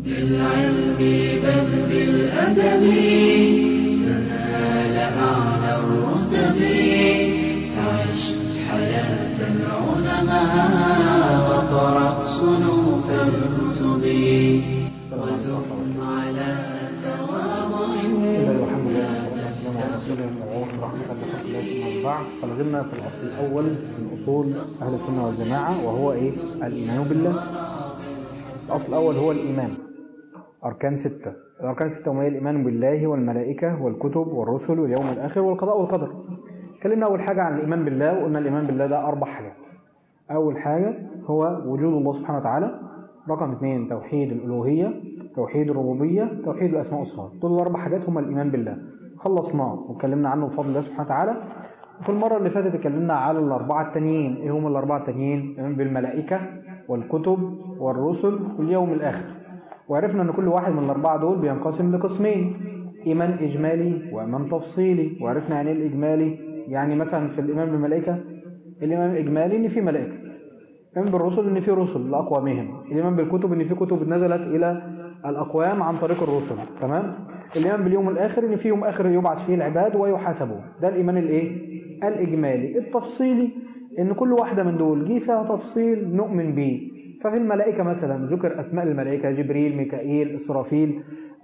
بالعلم بل بالأدب تنال أعلى الرتب عش حياة العلماء وقرأ صنوف الكتب ودم على تواضع الحمد لله والصلاة والسلام على رسول الله المبعوث رحمة لخلق الله ثم بعد فلازلنا في الأصل الأول من أصول أهل السنة والجماعة وهو إيه؟ الإيمان بالله الأصل الأول هو الإيمان أركان ستة الأركان ستة وهي الإيمان بالله والملائكة والكتب والرسل واليوم الآخر والقضاء والقدر اتكلمنا أول حاجة عن الإيمان بالله وقلنا الإيمان بالله ده أربع حاجات أول حاجة هو وجود الله سبحانه وتعالى رقم اثنين توحيد الألوهية توحيد الربوبية توحيد الأسماء والصفات دول الأربع حاجات هما الإيمان بالله خلصناه واتكلمنا عنه بفضل الله سبحانه وتعالى وفي المرة اللي فاتت اتكلمنا على الأربعة التانيين إيه هم الأربعة التانيين؟ الإيمان بالملائكة والكتب والرسل واليوم الآخر وعرفنا أن كل واحد من الأربعة دول بينقسم لقسمين إيمان إجمالي وإيمان تفصيلي وعرفنا يعني إيه الإجمالي يعني مثلا في الإيمان بالملائكة الإيمان الإجمالي إن في ملائكة الإيمان بالرسل إن في رسل لأقوامهم الإيمان بالكتب إن في كتب نزلت إلى الأقوام عن طريق الرسل تمام الإيمان باليوم الآخر إن في يوم آخر يبعث فيه العباد ويحاسبون ده الإيمان الإيه الإجمالي التفصيلي إن كل واحدة من دول جه فيها تفصيل نؤمن به ففي الملائكة مثلا ذكر أسماء الملائكة جبريل ميكائيل إسرافيل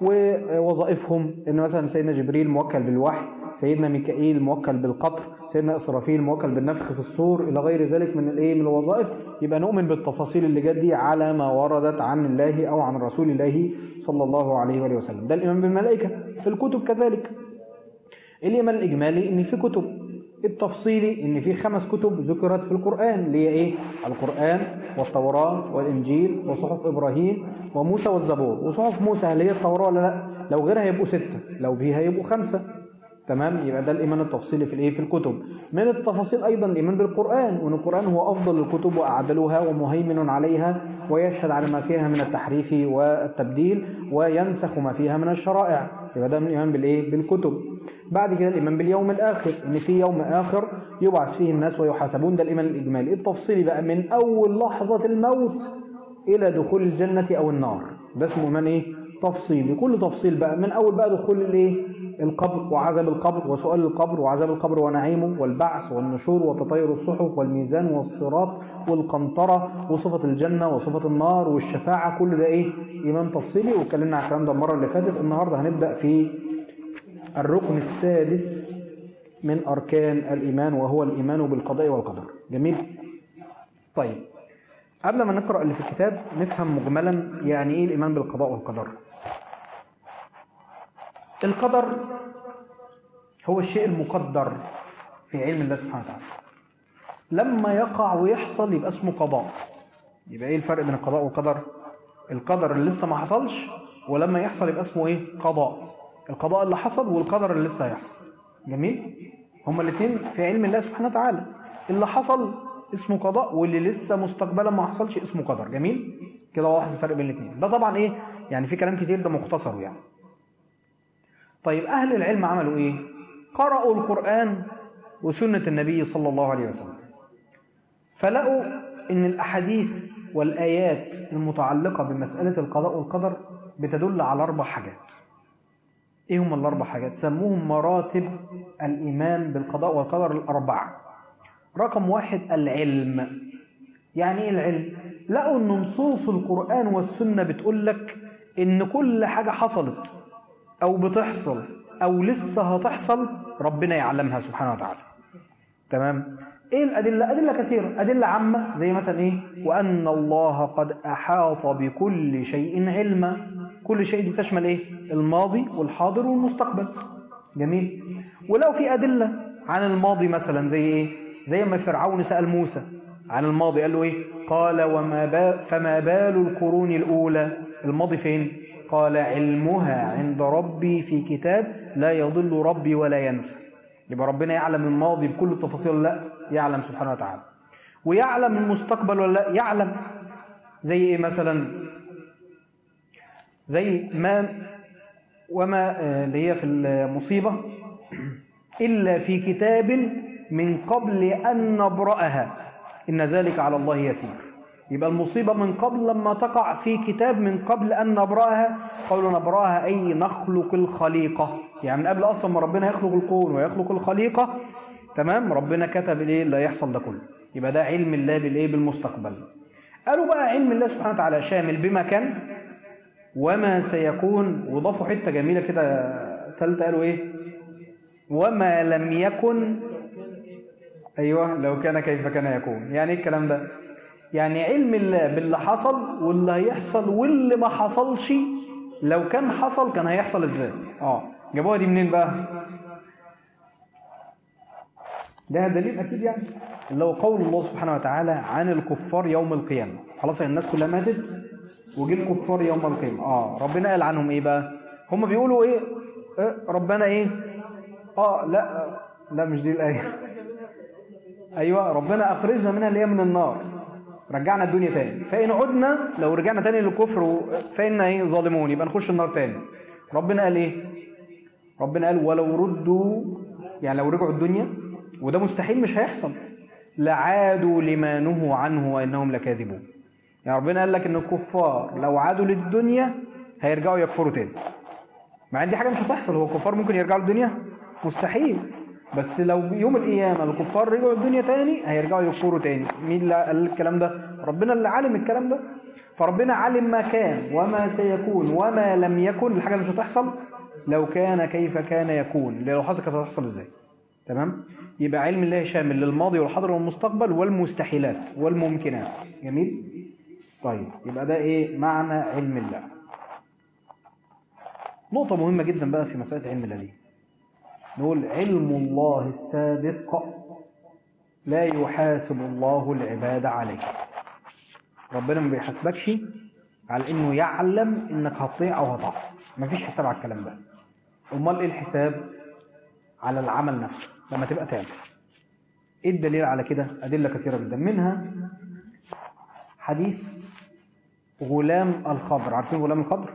ووظائفهم إن مثلا سيدنا جبريل موكل بالوحي سيدنا ميكائيل موكل بالقطر سيدنا إسرافيل موكل بالنفخ في الصور إلى غير ذلك من الإيه من الوظائف يبقى نؤمن بالتفاصيل اللي جت دي على ما وردت عن الله أو عن رسول الله صلى الله عليه وآله وسلم ده الإيمان بالملائكة في الكتب كذلك الإيمان الإجمالي إن في كتب التفصيلي إن في خمس كتب ذكرت في القرآن اللي هي إيه القرآن والتوراة والإنجيل وصحف إبراهيم وموسى والزبور وصحف موسى هل هي التوراة ولا لا لو غيرها يبقوا ستة لو فيها يبقوا خمسة تمام يبقى ده الإيمان التفصيلي في الإيه في الكتب من التفاصيل أيضا الإيمان بالقرآن وأن القرآن هو أفضل الكتب وأعدلها ومهيمن عليها ويشهد على ما فيها من التحريف والتبديل وينسخ ما فيها من الشرائع يبقى ده من الإيمان بالإيه بالكتب بعد كده الإيمان باليوم الآخر إن في يوم آخر يبعث فيه الناس ويحاسبون ده الإيمان الإجمالي التفصيلي بقى من أول لحظة الموت إلى دخول الجنة أو النار ده اسمه إيمان إيه تفصيلي كل تفصيل بقى من أول بقى دخول الإيه القبر وعذاب القبر وسؤال القبر وعذاب القبر ونعيمه والبعث والنشور وتطير الصحف والميزان والصراط والقنطرة وصفة الجنة وصفة النار والشفاعة كل ده إيه إيمان تفصيلي واتكلمنا على الكلام ده المرة اللي فاتت النهاردة هنبدأ في الركن السادس من أركان الإيمان وهو الإيمان بالقضاء والقدر جميل طيب قبل ما نقرأ اللي في الكتاب نفهم مجملا يعني إيه الإيمان بالقضاء والقدر القدر هو الشيء المقدر في علم الله سبحانه وتعالى لما يقع ويحصل يبقى اسمه قضاء يبقى ايه الفرق بين القضاء والقدر القدر اللي لسه ما حصلش ولما يحصل يبقى اسمه ايه قضاء القضاء اللي حصل والقدر اللي لسه هيحصل جميل هما الاثنين في علم الله سبحانه وتعالى اللي حصل اسمه قضاء واللي لسه مستقبلا ما حصلش اسمه قدر جميل كده واضح الفرق بين الاثنين ده طبعا ايه يعني في كلام كتير ده مختصر يعني طيب أهل العلم عملوا إيه؟ قرأوا القرآن وسنة النبي صلى الله عليه وسلم فلقوا إن الأحاديث والآيات المتعلقة بمسألة القضاء والقدر بتدل على أربع حاجات إيه هم الأربع حاجات؟ سموهم مراتب الإيمان بالقضاء والقدر الأربعة رقم واحد العلم يعني إيه العلم؟ لقوا إن نصوص القرآن والسنة بتقول لك إن كل حاجة حصلت أو بتحصل أو لسه هتحصل ربنا يعلمها سبحانه وتعالى تمام إيه الأدلة؟ أدلة كثيرة أدلة عامة زي مثلا إيه وأن الله قد أحاط بكل شيء علما كل شيء دي تشمل إيه الماضي والحاضر والمستقبل جميل ولو في أدلة عن الماضي مثلا زي إيه زي ما فرعون سأل موسى عن الماضي قال له إيه قال وما با فما بال القرون الأولى الماضي فين قال علمها عند ربي في كتاب لا يضل ربي ولا ينسى يبقى ربنا يعلم الماضي بكل التفاصيل لا يعلم سبحانه وتعالى ويعلم المستقبل ولا لا يعلم زي ايه مثلا زي ما وما اللي هي في المصيبة إلا في كتاب من قبل أن نبرأها إن ذلك على الله يسير يبقى المصيبة من قبل لما تقع في كتاب من قبل أن نبرأها قولوا نبرأها أي نخلق الخليقة يعني من قبل أصلا ما ربنا يخلق الكون ويخلق الخليقة تمام ربنا كتب الايه اللي هيحصل ده كله يبقى ده علم الله بالايه بالمستقبل قالوا بقى علم الله سبحانه وتعالى شامل بما كان وما سيكون وضافوا حته جميله كده ثالثه قالوا ايه وما لم يكن ايوه لو كان كيف كان يكون يعني ايه الكلام ده يعني علم الله باللي حصل واللي هيحصل واللي ما حصلش لو كان حصل كان هيحصل ازاي اه جابوها دي منين بقى ده دليل أكيد يعني اللي هو قول الله سبحانه وتعالى عن الكفار يوم القيامة خلاص الناس كلها ماتت وجي الكفار يوم القيامة آه ربنا قال عنهم إيه بقى هم بيقولوا إيه, إيه ربنا إيه آه لا لا مش دي الآية أيوة ربنا أخرجنا منها اللي هي من النار رجعنا الدنيا تاني فإن عدنا لو رجعنا تاني للكفر فإنا إيه ظالمون يبقى نخش النار تاني ربنا قال إيه ربنا قال ولو ردوا يعني لو رجعوا الدنيا وده مستحيل مش هيحصل لعادوا لما نهوا عنه وانهم لكاذبون يعني ربنا قال لك ان الكفار لو عادوا للدنيا هيرجعوا يكفروا تاني مع ان دي حاجه مش هتحصل هو الكفار ممكن يرجعوا للدنيا مستحيل بس لو يوم القيامه الكفار رجعوا الدنيا تاني هيرجعوا يكفروا تاني مين اللي قال الكلام ده ربنا اللي عالم الكلام ده فربنا علم ما كان وما سيكون وما لم يكن الحاجه اللي مش هتحصل لو كان كيف كان يكون لو حصل كانت هتحصل ازاي تمام يبقى علم الله شامل للماضي والحاضر والمستقبل والمستحيلات والممكنات جميل طيب يبقى ده ايه معنى علم الله نقطة مهمة جدا بقى في مسألة علم الله دي نقول علم الله السابق لا يحاسب الله العباد عليه ربنا ما بيحاسبكش على انه يعلم انك هتطيع او هتعصي مفيش حساب على الكلام ده امال ايه الحساب على العمل نفسه لما تبقى تعمل ايه الدليل على كده ادله كثيره جدا منها حديث غلام الخضر عارفين غلام الخضر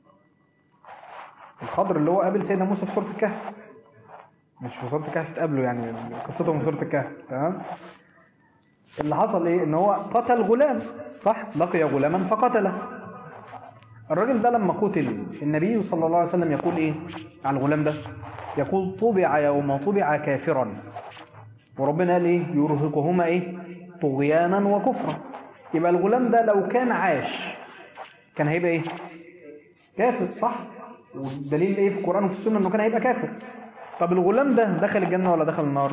الخضر اللي هو قابل سيدنا موسى في سوره الكهف مش في سوره الكهف تقابله يعني قصته من سوره الكهف تمام اللي حصل ايه ان هو قتل غلام صح لقي غلاما فقتله الراجل ده لما قتل النبي صلى الله عليه وسلم يقول ايه على الغلام ده يقول طبع يوم طبع كافرا وربنا قال ايه يرهقهما ايه طغيانا وكفرا يبقى الغلام ده لو كان عاش كان هيبقى ايه كافر صح والدليل ايه في القرآن وفي السنة انه كان هيبقى كافر طب الغلام ده دخل الجنة ولا دخل النار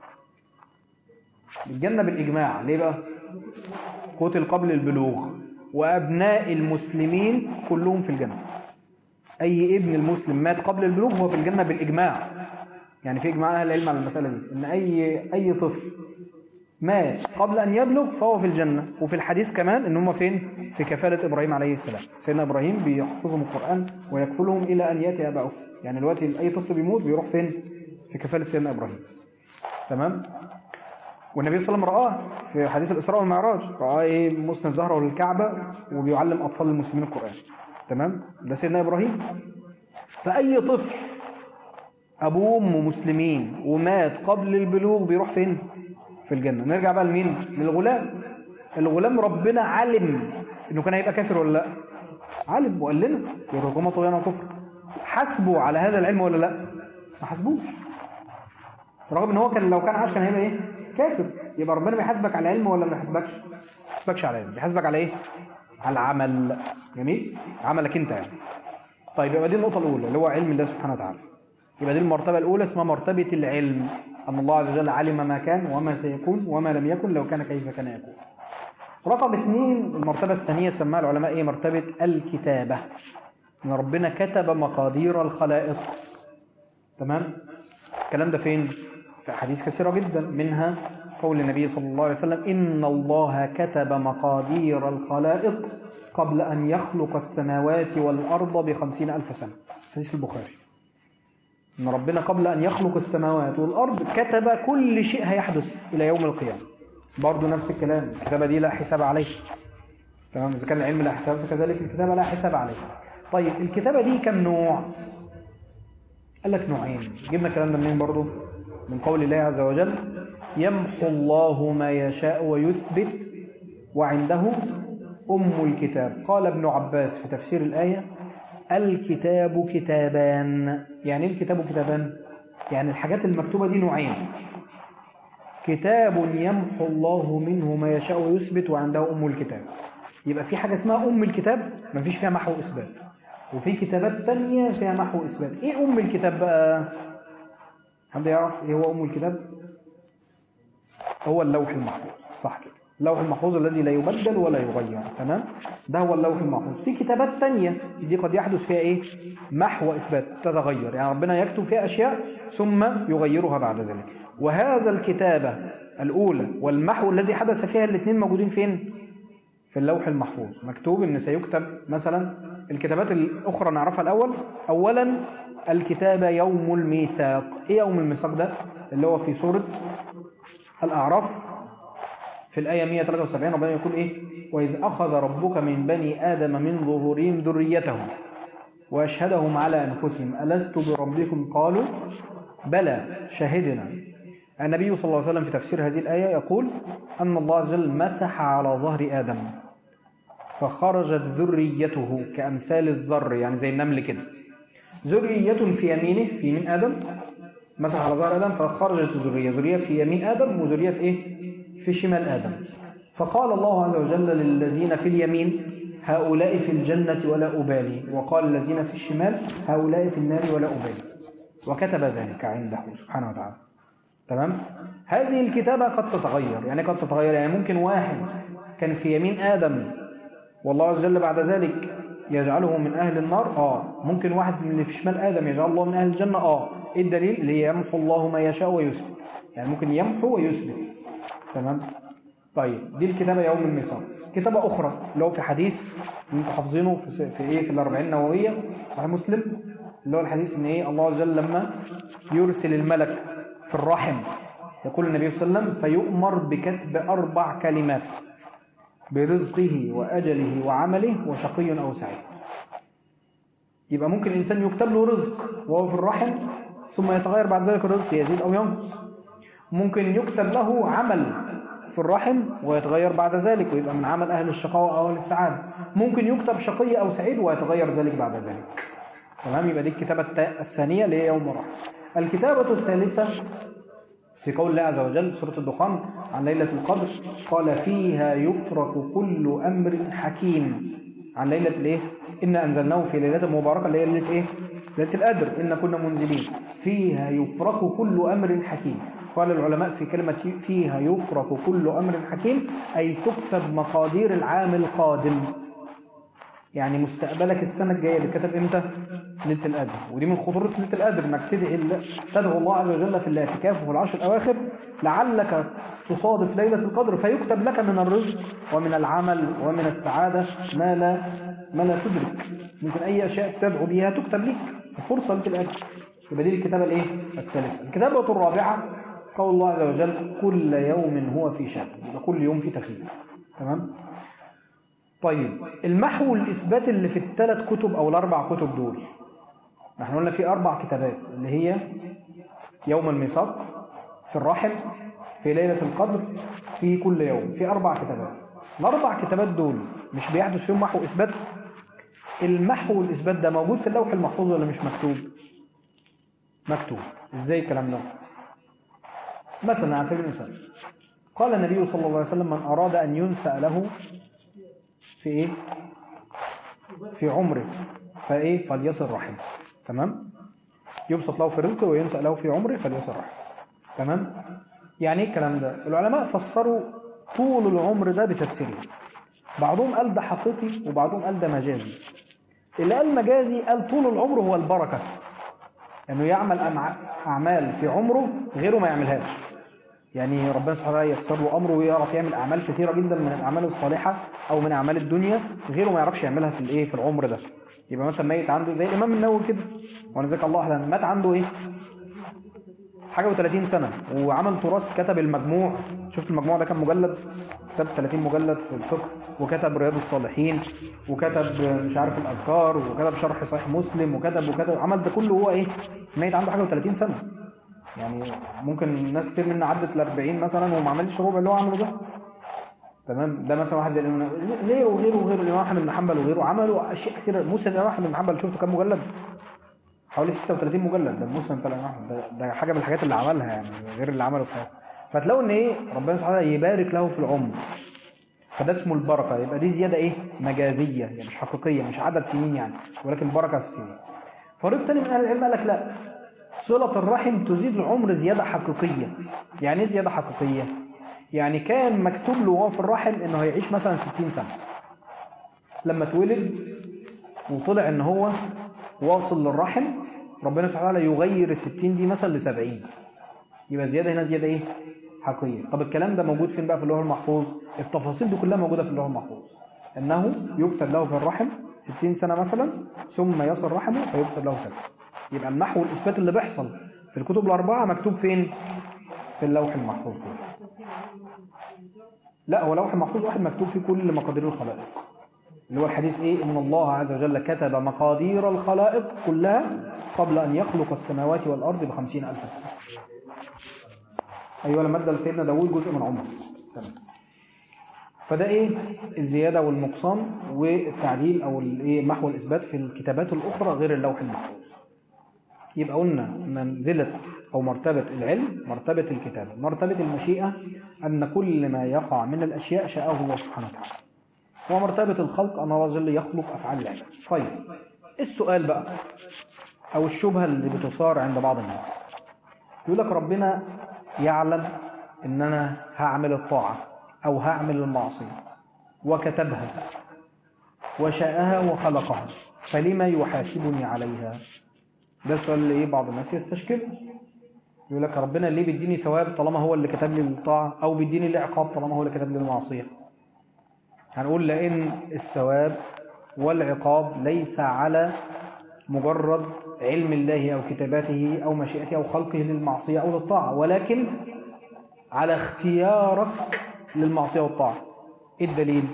الجنة بالإجماع ليه بقى قتل قبل البلوغ وأبناء المسلمين كلهم في الجنة أي ابن المسلم مات قبل البلوغ هو في الجنة بالإجماع يعني في إجماع أهل العلم على المسألة دي إن أي أي طفل مات قبل أن يبلغ فهو في الجنة وفي الحديث كمان إن هم فين في كفالة إبراهيم عليه السلام سيدنا إبراهيم بيحفظهم القرآن ويكفلهم إلى أن يأتي أبائه يعني دلوقتي أي طفل بيموت بيروح فين في كفالة سيدنا إبراهيم تمام والنبي صلى الله عليه وسلم رآه في حديث الإسراء والمعراج رآه إيه مسند ظهره للكعبة وبيعلم أطفال المسلمين القرآن تمام ده سيدنا إبراهيم فأي طفل أبوه وأمه مسلمين ومات قبل البلوغ بيروح فين في الجنة نرجع بقى لمين للغلام الغلام ربنا علم إنه كان هيبقى كافر ولا لا علم وقال لنا يرغم طغيان وكفر حاسبه على هذا العلم ولا لا ما حاسبوش رغم ان هو كان لو كان عاش كان هيبقى ايه كافر يبقى ربنا بيحاسبك على علم ولا ما بيحاسبكش ما بيحاسبكش على علم بيحاسبك على ايه على العمل جميل عملك انت يعني طيب يبقى دي النقطه الاولى اللي هو علم الله سبحانه وتعالى يبقى دي المرتبه الاولى اسمها مرتبه العلم ان الله عز وجل علم ما كان وما سيكون وما لم يكن لو كان كيف كان يكون رقم اثنين المرتبه الثانيه سماها العلماء ايه مرتبه الكتابه ان ربنا كتب مقادير الخلائق تمام الكلام ده فين في أحاديث كثيرة جدا منها قول النبي صلى الله عليه وسلم إن الله كتب مقادير الخلائق قبل أن يخلق السماوات والأرض بخمسين ألف سنة حديث البخاري إن ربنا قبل أن يخلق السماوات والأرض كتب كل شيء هيحدث إلى يوم القيامة برضه نفس الكلام الكتابة دي لا حساب عليه تمام إذا كان العلم لا حساب فكذلك الكتابة لا حساب عليه طيب الكتابة دي كم نوع قال لك نوعين جبنا الكلام ده منين برضه من قول الله عز وجل يمحو الله ما يشاء ويثبت وعنده أم الكتاب قال ابن عباس في تفسير الآية الكتاب كتابان يعني ايه الكتاب كتابان يعني الحاجات المكتوبة دي نوعين كتاب يمحو الله منه ما يشاء ويثبت وعنده أم الكتاب يبقى في حاجة اسمها أم الكتاب ما فيش فيها محو إثبات وفي كتابات تانية فيها محو إثبات إيه أم الكتاب بقى حد يعرف إيه هو أم الكتاب هو اللوح المحفوظ صح كده اللوح المحفوظ الذي لا يبدل ولا يغير تمام ده هو اللوح المحفوظ في كتابات تانية دي قد يحدث فيها ايه محو اثبات تتغير يعني ربنا يكتب فيها اشياء ثم يغيرها بعد ذلك وهذا الكتابة الاولى والمحو الذي حدث فيها الاثنين موجودين فين في اللوح المحفوظ مكتوب ان سيكتب مثلا الكتابات الاخرى نعرفها الاول اولا الكتابة يوم الميثاق ايه يوم الميثاق ده اللي هو في سورة الاعراف في الآية 173 ربنا يقول إيه وإذ أخذ ربك من بني آدم من ظهورهم ذريتهم وأشهدهم على أنفسهم ألست بربكم قالوا بلى شهدنا النبي صلى الله عليه وسلم في تفسير هذه الآية يقول أن الله عز وجل مسح على ظهر آدم فخرجت ذريته كأمثال الذر يعني زي النمل كده ذرية في يمينه في يمين آدم مسح على ظهر آدم فخرجت ذرية ذرية في يمين آدم وذرية في إيه في شمال آدم فقال الله عز وجل للذين في اليمين هؤلاء في الجنة ولا أبالي وقال الذين في الشمال هؤلاء في النار ولا أبالي وكتب ذلك عنده سبحانه وتعالى تمام هذه الكتابة قد تتغير يعني قد تتغير يعني ممكن واحد كان في يمين آدم والله عز وجل بعد ذلك يجعله من أهل النار آه ممكن واحد من اللي في شمال آدم يجعل الله من أهل الجنة آه إيه الدليل اللي يمحو الله ما يشاء ويثبت يعني ممكن يمحو ويثبت تمام طيب دي الكتابة يوم الميثاق كتابة أخرى اللي هو في حديث انتوا حافظينه في, في إيه في الأربعين النووية صحيح مسلم اللي هو الحديث إن إيه الله عز وجل لما يرسل الملك في الرحم يقول النبي صلى الله عليه وسلم فيؤمر بكتب أربع كلمات برزقه وأجله وعمله وشقي أو سعيد يبقى ممكن الإنسان يكتب له رزق وهو في الرحم ثم يتغير بعد ذلك الرزق يزيد أو ينقص ممكن يكتب له عمل في الرحم ويتغير بعد ذلك ويبقى من عمل أهل الشقاوة أو أهل السعادة ممكن يكتب شقي أو سعيد ويتغير ذلك بعد ذلك تمام يبقى دي الكتابة الثانية اللي هي يوم الرحم الكتابة الثالثة في قول الله عز وجل سورة الدخان عن ليلة القدر قال فيها يفرق كل أمر حكيم عن ليلة الايه إنا أنزلناه في ليلة مباركة اللي هي ليلة إيه ليلة القدر إن كنا منزلين فيها يفرق كل أمر حكيم قال العلماء في كلمة فيها يفرق كل أمر حكيم أي تكتب مقادير العام القادم يعني مستقبلك السنة الجاية بتكتب إمتى؟ ليلة القدر ودي من خطورة ليلة القدر إنك تدعي تدعو الله عز وجل في الاعتكاف وفي العشر الأواخر لعلك تصادف ليلة القدر فيكتب لك من الرزق ومن العمل ومن السعادة ما لا ما لا تدرك ممكن أي أشياء تدعو بها تكتب لك فرصة ليلة القدر يبقى دي الكتابة الإيه؟ الثالثة الكتابة الرابعة قول الله عز وجل كل يوم هو في شأن يبقى كل يوم في تخيل تمام طيب المحو والإثبات اللي في الثلاث كتب أو الأربع كتب دول نحن قلنا في أربع كتابات اللي هي يوم الميثاق في الرحم في ليلة القدر في كل يوم في أربع كتابات الأربع كتابات دول مش بيحدث فيهم محو إثبات المحو والإثبات ده موجود في اللوح المحفوظ ولا مش مكتوب مكتوب إزاي الكلام ده مثلا على سبيل المثال قال النبي صلى الله عليه وسلم من أراد أن ينسأ له في إيه في عمره فإيه فليصل رحمه تمام يبسط له في رزقه وينسأ له في عمره فليصل رحمه تمام يعني ايه الكلام ده العلماء فسروا طول العمر ده بتفسيرين بعضهم قال ده حقيقي وبعضهم قال ده مجازي اللي قال مجازي قال طول العمر هو البركة انه يعمل اعمال في عمره غيره ما يعملهاش يعني ربنا سبحانه وتعالى ييسر له امره ويعرف يعمل اعمال كثيره جدا من الاعمال الصالحه او من اعمال الدنيا غيره ما يعرفش يعملها في الايه في العمر ده يبقى مثلا ميت عنده زي الامام النووي كده وانا ذكر الله احلى مات عنده ايه حاجه و30 سنه وعمل تراث كتب المجموع شفت المجموع ده كان مجلد كتب 30 مجلد في الفقه وكتب رياض الصالحين وكتب مش عارف الاذكار وكتب شرح صحيح مسلم وكتب وكتب عمل ده كله هو ايه ميت عنده حاجه و30 سنه يعني ممكن ناس كتير منا عدت ال 40 مثلا وما عملش ربع اللي هو عمله ده تمام ده مثلا واحد زي الإمام غيره وغيره وغيره الإمام أحمد بن حنبل وغيره عملوا أشياء كتير مسلم الإمام أحمد بن حنبل شفته كام مجلد حوالي 36 مجلد ده المسلم بتاع الإمام أحمد ده, ده حاجة من الحاجات اللي عملها يعني غير اللي عمله في حياته فتلاقوا إن إيه ربنا سبحانه وتعالى يبارك له في العمر فده اسمه البركة يبقى دي زيادة إيه مجازية يعني مش حقيقية مش عدد سنين يعني ولكن بركة في السنين فريق تاني من أهل العلم قال لك لا صلة الرحم تزيد العمر زيادة حقيقية يعني ايه زيادة حقيقية يعني كان مكتوب له وهو في الرحم انه هيعيش مثلا 60 سنة لما اتولد وطلع ان هو واصل للرحم ربنا سبحانه وتعالى يغير ال 60 دي مثلا ل 70 يبقى زيادة هنا زيادة ايه حقيقية طب الكلام ده موجود فين بقى في اللوح المحفوظ التفاصيل دي كلها موجودة في اللوح المحفوظ انه يكتب له في الرحم 60 سنة مثلا ثم يصل رحمه فيكتب له سنة يبقى النحو والإثبات اللي بيحصل في الكتب الأربعة مكتوب فين في اللوح المحفوظ لا هو لوح محفوظ واحد مكتوب فيه كل مقادير الخلائق اللي هو الحديث ايه ان الله عز وجل كتب مقادير الخلائق كلها قبل ان يخلق السماوات والارض بخمسين الف سنة ايوه لما ادى لسيدنا داوود جزء من عمره تمام فده ايه الزيادة والنقصان والتعديل او الايه محو الاثبات في الكتابات الاخرى غير اللوح المحفوظ يبقى قلنا منزلة أو مرتبة العلم مرتبة الكتابة مرتبة المشيئة أن كل ما يقع من الأشياء شاءه الله سبحانه وتعالى ومرتبة الخلق أن الله جل يخلق أفعال العباد طيب السؤال بقى أو الشبهة اللي بتصار عند بعض الناس يقول لك ربنا يعلم أن أنا هعمل الطاعة أو هعمل المعصية وكتبها وشاءها وخلقها فلما يحاسبني عليها ده السؤال اللي ايه بعض الناس يستشكله يقول لك ربنا ليه بيديني ثواب طالما هو اللي كتب لي الطاعه او بيديني لي عقاب طالما هو اللي كتب لي المعصيه هنقول لان الثواب والعقاب ليس على مجرد علم الله او كتاباته او مشيئته او خلقه للمعصيه او للطاعه ولكن على اختيارك للمعصيه والطاعه ايه الدليل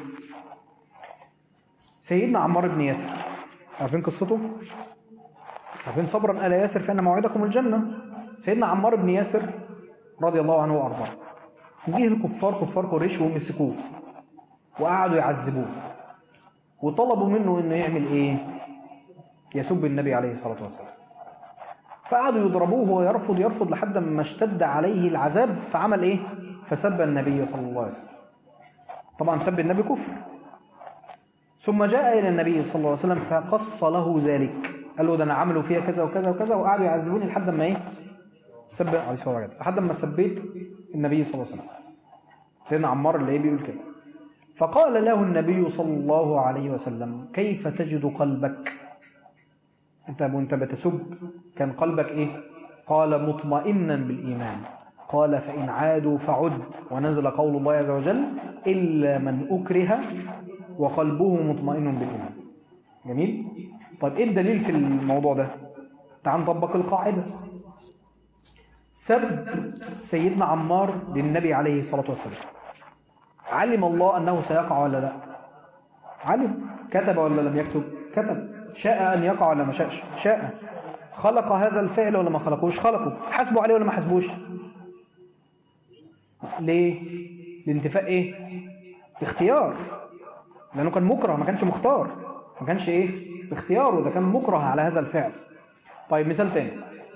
سيدنا عمار بن ياسر عارفين قصته عارفين صبرا آل ياسر فإن موعدكم الجنة سيدنا عمار بن ياسر رضي الله عنه وأرضاه جه الكفار كفار قريش ومسكوه وقعدوا يعذبوه وطلبوا منه انه يعمل ايه يسب النبي عليه الصلاة والسلام فقعدوا يضربوه ويرفض يرفض لحد ما اشتد عليه العذاب فعمل ايه فسب النبي صلى الله عليه وسلم طبعا سب النبي كفر ثم جاء إلى النبي صلى الله عليه وسلم فقص له ذلك قال له ده انا عملوا فيها كذا وكذا وكذا وقعدوا يعذبوني لحد ما ايه سب عليه الصلاه والسلام لحد ما سبيت النبي صلى الله عليه وسلم سيدنا عمار اللي ايه بيقول كده فقال له النبي صلى الله عليه وسلم كيف تجد قلبك انت وانت بتسب كان قلبك ايه قال مطمئنا بالايمان قال فان عادوا فعد ونزل قول الله عز وجل الا من اكره وقلبه مطمئن بالايمان جميل طيب ايه الدليل في الموضوع ده تعال نطبق القاعدة سب سيدنا عمار للنبي عليه الصلاة والسلام علم الله أنه سيقع ولا لا علم كتب ولا لم يكتب كتب شاء أن يقع ولا ما شاءش شاء خلق هذا الفعل ولا ما خلقوش خلقه حسبوا عليه ولا ما حسبوش ليه لانتفاء ايه اختيار لأنه كان مكره ما كانش مختار ما كانش ايه اختياره ده كان مكره على هذا الفعل طيب مثال تاني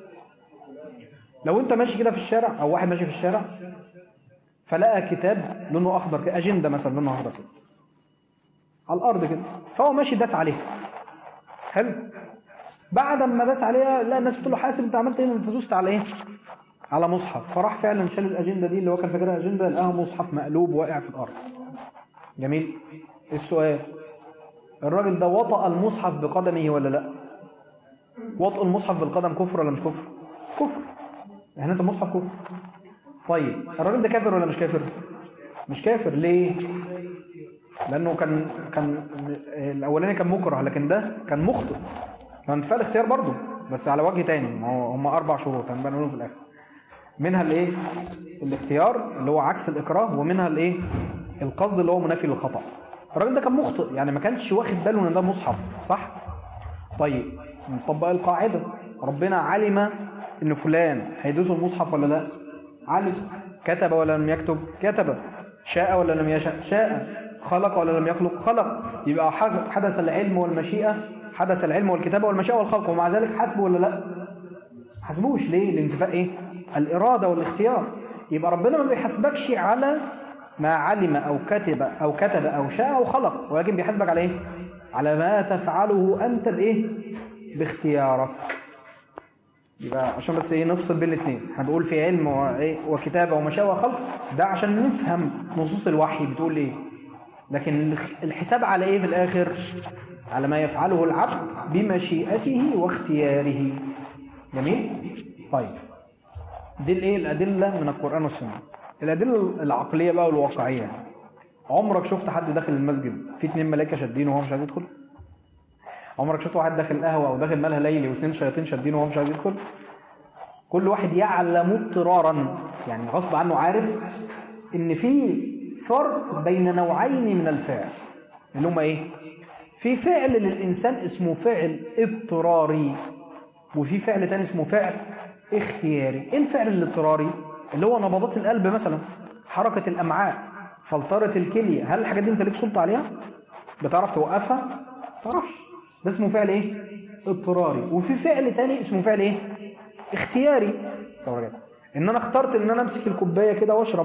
لو انت ماشي كده في الشارع او واحد ماشي في الشارع فلقى كتاب لونه اخضر كده اجنده مثلا لونه اخضر كده على الارض كده فهو ماشي داس عليها حلو بعد ما داس عليها لا الناس بتقول له حاسب انت عملت ايه انت دوست على ايه على مصحف فراح فعلا شال الاجنده دي اللي هو كان فاكرها اجنده لقاها مصحف مقلوب واقع في الارض جميل السؤال الراجل ده وطأ المصحف بقدمه ولا لا وطأ المصحف بالقدم كفر ولا مش كفر كفر يعني انت المصحف كفر طيب الراجل ده كافر ولا مش كافر مش كافر ليه لانه كان كان الاولاني كان مكره لكن ده كان مخطئ كان فعل اختيار برضه بس على وجه تاني ما هو هم اربع شروط هنبقى نقولهم في الاخر منها الايه الاختيار اللي هو عكس الاكراه ومنها الايه القصد اللي هو منافي للخطأ الراجل ده كان مخطئ يعني ما كانش واخد باله ان ده مصحف صح طيب نطبق القاعده ربنا علم ان فلان هيدوس المصحف ولا لا علم كتب ولا لم يكتب كتب شاء ولا لم يشاء شاء خلق ولا لم يخلق خلق يبقى حد- حدث العلم والمشيئة حدث العلم والكتابة والمشيئة والخلق ومع ذلك حسبه ولا لا حسبوش ليه لانتفاء ايه الإرادة والاختيار يبقى ربنا ما بيحاسبكش على ما علم أو كتب أو كتب أو شاء أو خلق ولكن بيحاسبك على ايه على ما تفعله أنت بإيه باختيارك يبقى عشان بس ايه نفصل بين الاثنين احنا بنقول في علم وإيه وكتابة ومشاء وخلق ده عشان نفهم نصوص الوحي بتقول ايه لكن الحساب على ايه في الاخر على ما يفعله العبد بمشيئته واختياره جميل طيب دي الايه الادله من القران والسنه الادله العقليه بقى والواقعيه عمرك شفت حد داخل المسجد في اتنين ملائكه شادينه وهو مش عايز يدخل عمرك شفت واحد داخل قهوه او داخل مالها ليلي واثنين شياطين شادينه وهو مش عايز يدخل كل واحد يعلم اضطرارا يعني غصب عنه عارف ان في فرق بين نوعين من الفعل اللي هما ايه في فعل للانسان اسمه فعل اضطراري وفي فعل تاني اسمه فعل اختياري ايه الفعل الاضطراري اللي هو نبضات القلب مثلا حركة الامعاء فلترة الكلية هل الحاجات دي انت ليك سلطة عليها بتعرف توقفها تعرفش ده اسمه فعل ايه اضطراري وفي فعل تاني اسمه فعل ايه اختياري طبعا ان انا اخترت ان انا امسك الكوبايه كده واشرب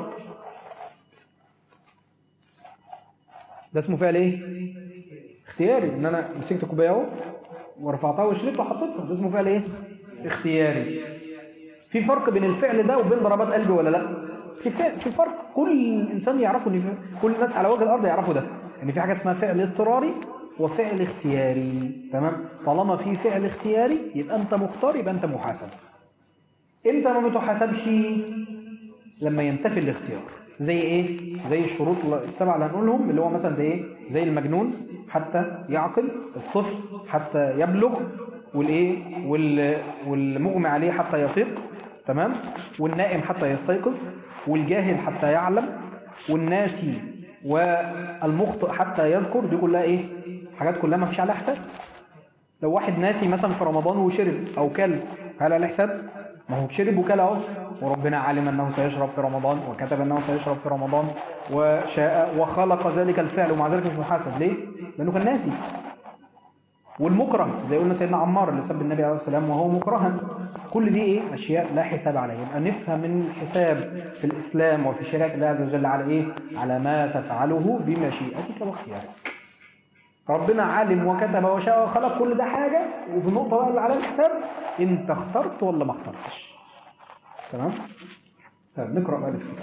ده اسمه فعل ايه اختياري ان انا مسكت الكوبايه اهو ورفعتها وشربت وحطيتها ده اسمه فعل ايه اختياري في فرق بين الفعل ده وبين ضربات قلبي ولا لا في فعل في فرق كل انسان يعرفه ان في- كل الناس على وجه الارض يعرفوا ده ان في حاجه اسمها فعل اضطراري وفعل اختياري تمام طالما في فعل اختياري يبقى انت مختار يبقى انت محاسب امتى ما بتحاسبش لما ينتفي الاختيار زي ايه زي الشروط السبعه اللي هنقولهم اللي هو مثلا زي ايه زي المجنون حتى يعقل الطفل حتى يبلغ والايه وال والمغمى عليه حتى يفيق تمام والنائم حتى يستيقظ والجاهل حتى يعلم والناسي والمخطئ حتى يذكر دي كلها ايه حاجات كلها ما فيش عليها حساب لو واحد ناسي مثلا في رمضان وشرب او كل هل على حساب ما هو شرب وكل اهو وربنا علم انه سيشرب في رمضان وكتب انه سيشرب في رمضان وشاء وخلق ذلك الفعل ومع ذلك مش محاسب ليه لانه كان ناسي والمكره زي قلنا سيدنا عمار اللي سب النبي عليه الصلاه والسلام وهو مكرها كل دي ايه اشياء لا حساب عليها يبقى نفهم من الحساب في الاسلام وفي شريعه الله عز وجل على ايه على ما تفعله بمشيئتك واختيارك ربنا علم وكتب وشاء وخلق كل ده حاجة وفي النقطة بقى اللي على الحساب انت اخترت ولا ما اخترتش تمام طيب نقرأ بقى الفكرة.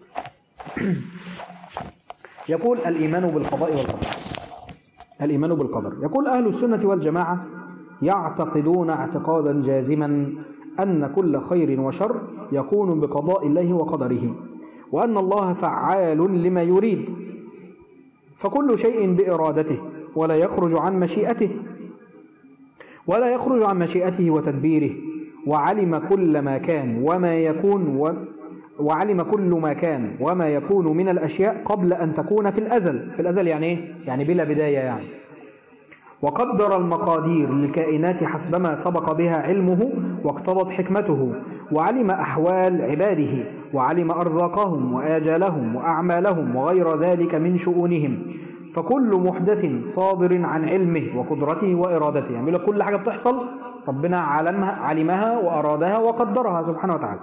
يقول الإيمان بالقضاء والقدر الإيمان بالقدر يقول أهل السنة والجماعة يعتقدون اعتقادا جازما أن كل خير وشر يكون بقضاء الله وقدره وأن الله فعال لما يريد فكل شيء بإرادته ولا يخرج عن مشيئته ولا يخرج عن مشيئته وتدبيره وعلم كل ما كان وما يكون و وعلم كل ما كان وما يكون من الأشياء قبل أن تكون في الأزل في الأزل يعني إيه؟ يعني بلا بداية يعني وقدر المقادير للكائنات حسبما سبق بها علمه واقتضت حكمته وعلم أحوال عباده وعلم أرزاقهم وآجالهم وأعمالهم وغير ذلك من شؤونهم فكل محدث صادر عن علمه وقدرته وإرادته يعني يقول لك كل حاجة بتحصل ربنا علمها, علمها وأرادها وقدرها سبحانه وتعالى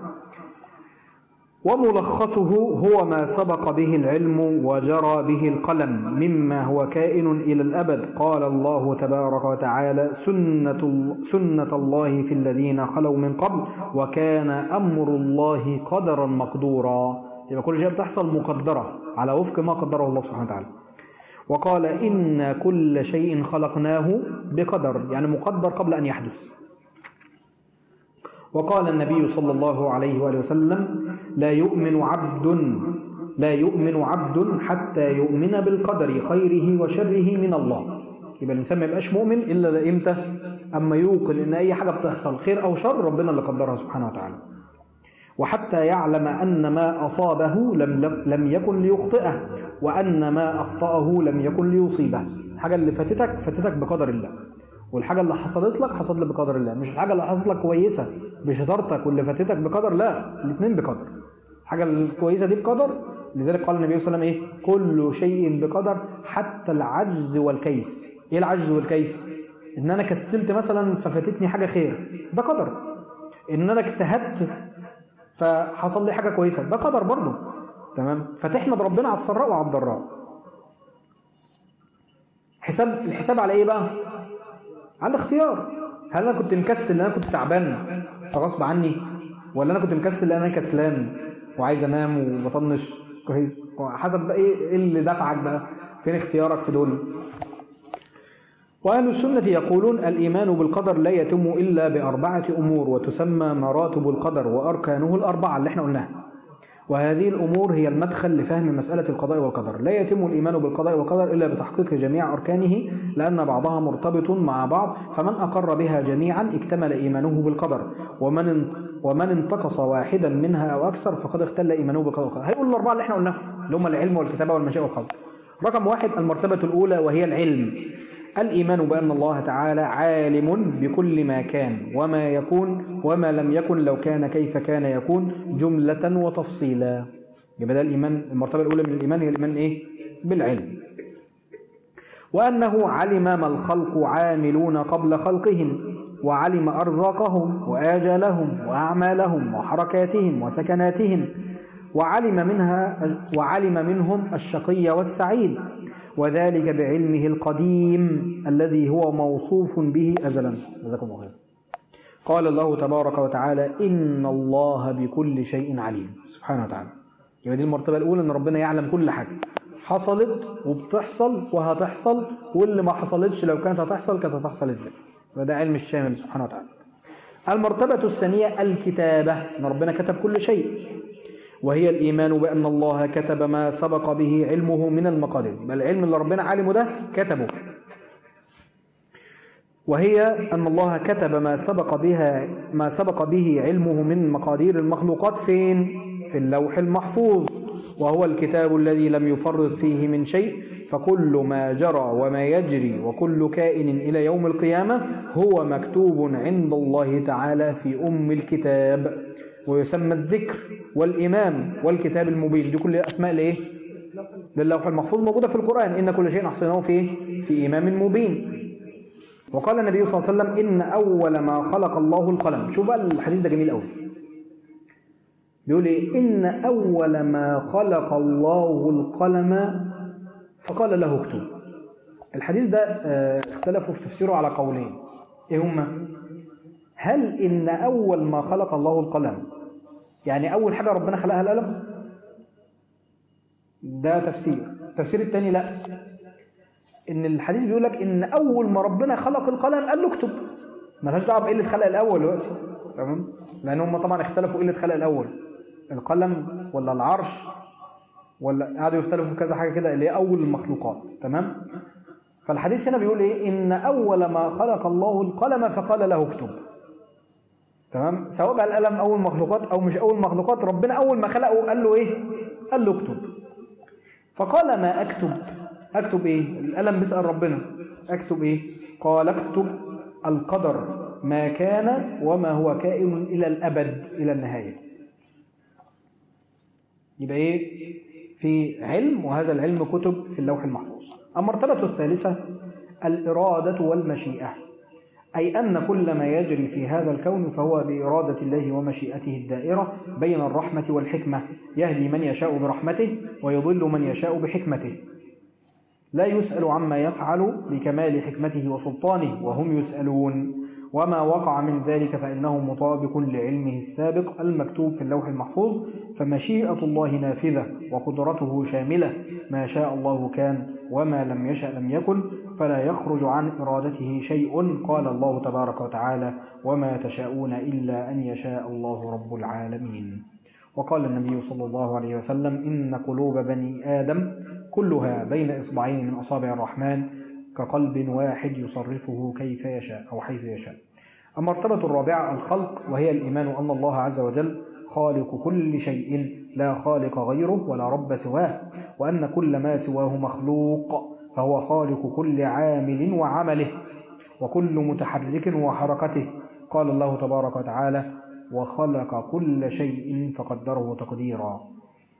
وملخصه هو ما سبق به العلم وجرى به القلم مما هو كائن إلى الأبد قال الله تبارك وتعالى سنة, سنة الله في الذين خلوا من قبل وكان أمر الله قدرا مقدورا يبقى كل شيء بتحصل مقدرة على وفق ما قدره الله سبحانه وتعالى وقال إن كل شيء خلقناه بقدر يعني مقدر قبل أن يحدث وقال النبي صلى الله عليه وآله وسلم لا يؤمن عبد لا يؤمن عبد حتى يؤمن بالقدر خيره وشره من الله يبقى الإنسان ما يبقاش مؤمن إلا إمتى أما يوقن إن أي حاجة بتحصل خير أو شر ربنا اللي قدرها سبحانه وتعالى وحتى يعلم أن ما أصابه لم, لم يكن ليخطئه وأن ما أخطأه لم يكن ليصيبه الحاجة اللي فاتتك فاتتك بقدر الله والحاجة اللي حصلت لك حصلت لك بقدر الله مش الحاجة اللي حصلت لك كويسة بشطارتك واللي فاتتك بقدر لا الاثنين بقدر الحاجة الكويسة دي بقدر لذلك قال النبي صلى الله عليه وسلم إيه كل شيء بقدر حتى العجز والكيس إيه العجز والكيس إن أنا كسلت مثلا ففاتتني حاجة خير ده قدر إن أنا اجتهدت فحصل لي حاجة كويسة ده قدر برضه تمام فتحمد ربنا على السراء وعلى الضراء حساب الحساب على ايه بقى على الاختيار هل انا كنت مكسل لان انا كنت تعبان فغصب عني ولا انا كنت مكسل لان انا كسلان وعايز انام وبطنش كويس حسب بقى ايه إيه اللي دفعك بقى فين اختيارك في دول وأهل السنة يقولون الإيمان بالقدر لا يتم إلا بأربعة أمور وتسمى مراتب القدر وأركانه الأربعة اللي احنا قلناها وهذه الأمور هي المدخل لفهم مسألة القضاء والقدر لا يتم الإيمان بالقضاء والقدر إلا بتحقيق جميع أركانه لأن بعضها مرتبط مع بعض فمن أقر بها جميعا اكتمل إيمانه بالقدر ومن ومن انتقص واحدا منها أو أكثر فقد اختل إيمانه بالقدر والقدر هيقول الأربعة اللي احنا قلناهم اللي هم العلم والكتابة والمشيئة والخلق رقم واحد المرتبة الأولى وهي العلم الإيمان بأن الله تعالى عالم بكل ما كان وما يكون وما لم يكن لو كان كيف كان يكون جملة وتفصيلا يبقى ده الإيمان المرتبة الأولى من الإيمان هي الإيمان إيه؟ بالعلم وأنه علم ما الخلق عاملون قبل خلقهم وعلم أرزاقهم وآجالهم وأعمالهم وحركاتهم وسكناتهم وعلم منها وعلم منهم الشقي والسعيد وذلك بعلمه القديم الذي هو موصوف به أزلا جزاكم الله خير قال الله تبارك وتعالى إن الله بكل شيء عليم سبحانه وتعالى يبقى دي المرتبة الأولى أن ربنا يعلم كل حاجة حصلت وبتحصل وهتحصل واللي ما حصلتش لو كانت هتحصل كانت هتحصل ازاي وده علم الشامل سبحانه وتعالى المرتبة الثانية الكتابة أن ربنا كتب كل شيء وهي الإيمان بأن الله كتب ما سبق به علمه من المقادير بل العلم اللي ربنا عالمه ده كتبه وهي أن الله كتب ما سبق بها ما سبق به علمه من مقادير المخلوقات فين في اللوح المحفوظ وهو الكتاب الذي لم يفرط فيه من شيء فكل ما جرى وما يجري وكل كائن إلى يوم القيامة هو مكتوب عند الله تعالى في أم الكتاب ويسمى الذكر والإمام والكتاب المبين دي كل أسماء لإيه؟ للوح المحفوظ موجودة في القرآن إن كل شيء أحصيناه في في إمام مبين وقال النبي صلى الله عليه وسلم إن أول ما خلق الله القلم شوف بقى الحديث ده جميل قوي بيقول إيه إن أول ما خلق الله القلم فقال له اكتب الحديث ده اه اختلفوا في تفسيره على قولين إيه هما هل إن أول ما خلق الله القلم يعني أول حاجة ربنا خلقها القلم ده تفسير التفسير الثاني لا إن الحديث بيقول لك إن أول ما ربنا خلق القلم قال له اكتب مالهاش دعوه بإيه اللي اتخلق الأول دلوقتي تمام لأن هم طبعا اختلفوا إيه اللي اتخلق الأول القلم ولا العرش ولا قعدوا يختلفوا في كذا حاجة كده اللي هي أول المخلوقات تمام فالحديث هنا بيقول إيه إن أول ما خلق الله القلم فقال له اكتب تمام سواء بقى القلم أول مخلوقات أو مش أول مخلوقات ربنا أول ما خلقه قال له إيه قال له اكتب فقال ما أكتب أكتب إيه القلم بيسأل ربنا أكتب إيه قال اكتب القدر ما كان وما هو كائن إلى الأبد إلى النهاية يبقى إيه في علم وهذا العلم كتب في اللوح المحفوظ المرتبة الثالثة الإرادة والمشيئة أي أن كل ما يجري في هذا الكون فهو بإرادة الله ومشيئته الدائرة بين الرحمة والحكمة يهدي من يشاء برحمته ويضل من يشاء بحكمته لا يسأل عما يفعل بكمال حكمته وسلطانه وهم يسألون وما وقع من ذلك فإنه مطابق لعلمه السابق المكتوب في اللوح المحفوظ فمشيئة الله نافذة وقدرته شاملة ما شاء الله كان وما لم يشأ لم يكن فلا يخرج عن إرادته شيء قال الله تبارك وتعالى وما تشاءون إلا أن يشاء الله رب العالمين وقال النبي صلى الله عليه وسلم إن قلوب بني آدم كلها بين إصبعين من أصابع الرحمن كقلب واحد يصرفه كيف يشاء أو حيث يشاء المرتبة الرابعة الخلق وهي الإيمان أن الله عز وجل خالق كل شيء لا خالق غيره ولا رب سواه وأن كل ما سواه مخلوق فهو خالق كل عامل وعمله وكل متحرك وحركته قال الله تبارك وتعالى وخلق كل شيء فقدره تقديرا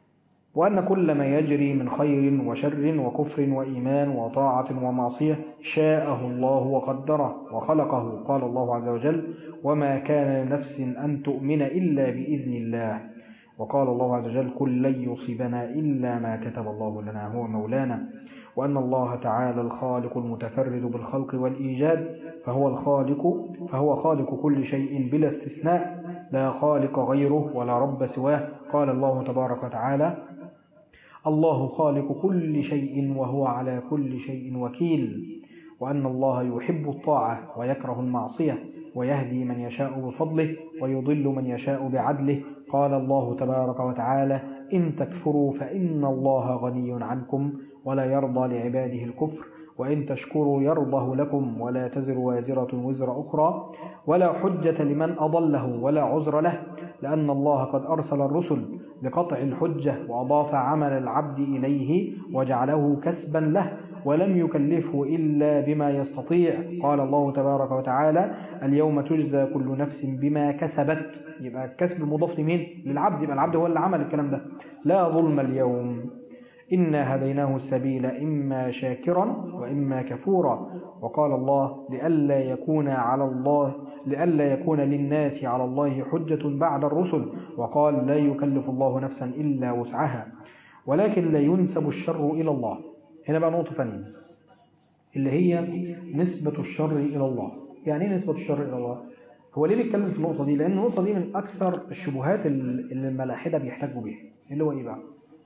وأن كل ما يجري من خير وشر وكفر وإيمان وطاعة ومعصية شاءه الله وقدره وخلقه قال الله عز وجل وما كان لنفس أن تؤمن إلا بإذن الله وقال الله عز وجل كل لن يصيبنا إلا ما كتب الله لنا هو مولانا وأن الله تعالى الخالق المتفرد بالخلق والإيجاد فهو الخالق فهو خالق كل شيء بلا استثناء لا خالق غيره ولا رب سواه قال الله تبارك وتعالى الله خالق كل شيء وهو على كل شيء وكيل وأن الله يحب الطاعة ويكره المعصية ويهدي من يشاء بفضله ويضل من يشاء بعدله قال الله تبارك وتعالى إن تكفروا فإن الله غني عنكم ولا يرضى لعباده الكفر وإن تشكروا يرضه لكم ولا تزر وازرة وزر أخرى ولا حجة لمن أضله ولا عذر له لأن الله قد أرسل الرسل لقطع الحجة وأضاف عمل العبد إليه وجعله كسبا له ولم يكلفه إلا بما يستطيع قال الله تبارك وتعالى اليوم تجزى كل نفس بما كسبت يبقى الكسب مضاف لمين للعبد يبقى العبد هو اللي عمل الكلام ده لا ظلم اليوم إنا هديناه السبيل إما شاكرا وإما كفورا وقال الله لئلا يكون على الله لئلا يكون للناس على الله حجة بعد الرسل وقال لا يكلف الله نفسا إلا وسعها ولكن لا ينسب الشر إلى الله هنا بقى نقطة ثانية اللي هي نسبة الشر إلى الله يعني ايه نسبة الشر إلى الله هو ليه بيتكلم في النقطة دي لأن النقطة دي من أكثر الشبهات اللي الملاحدة بيحتاجوا بيها اللي هو إيه بقى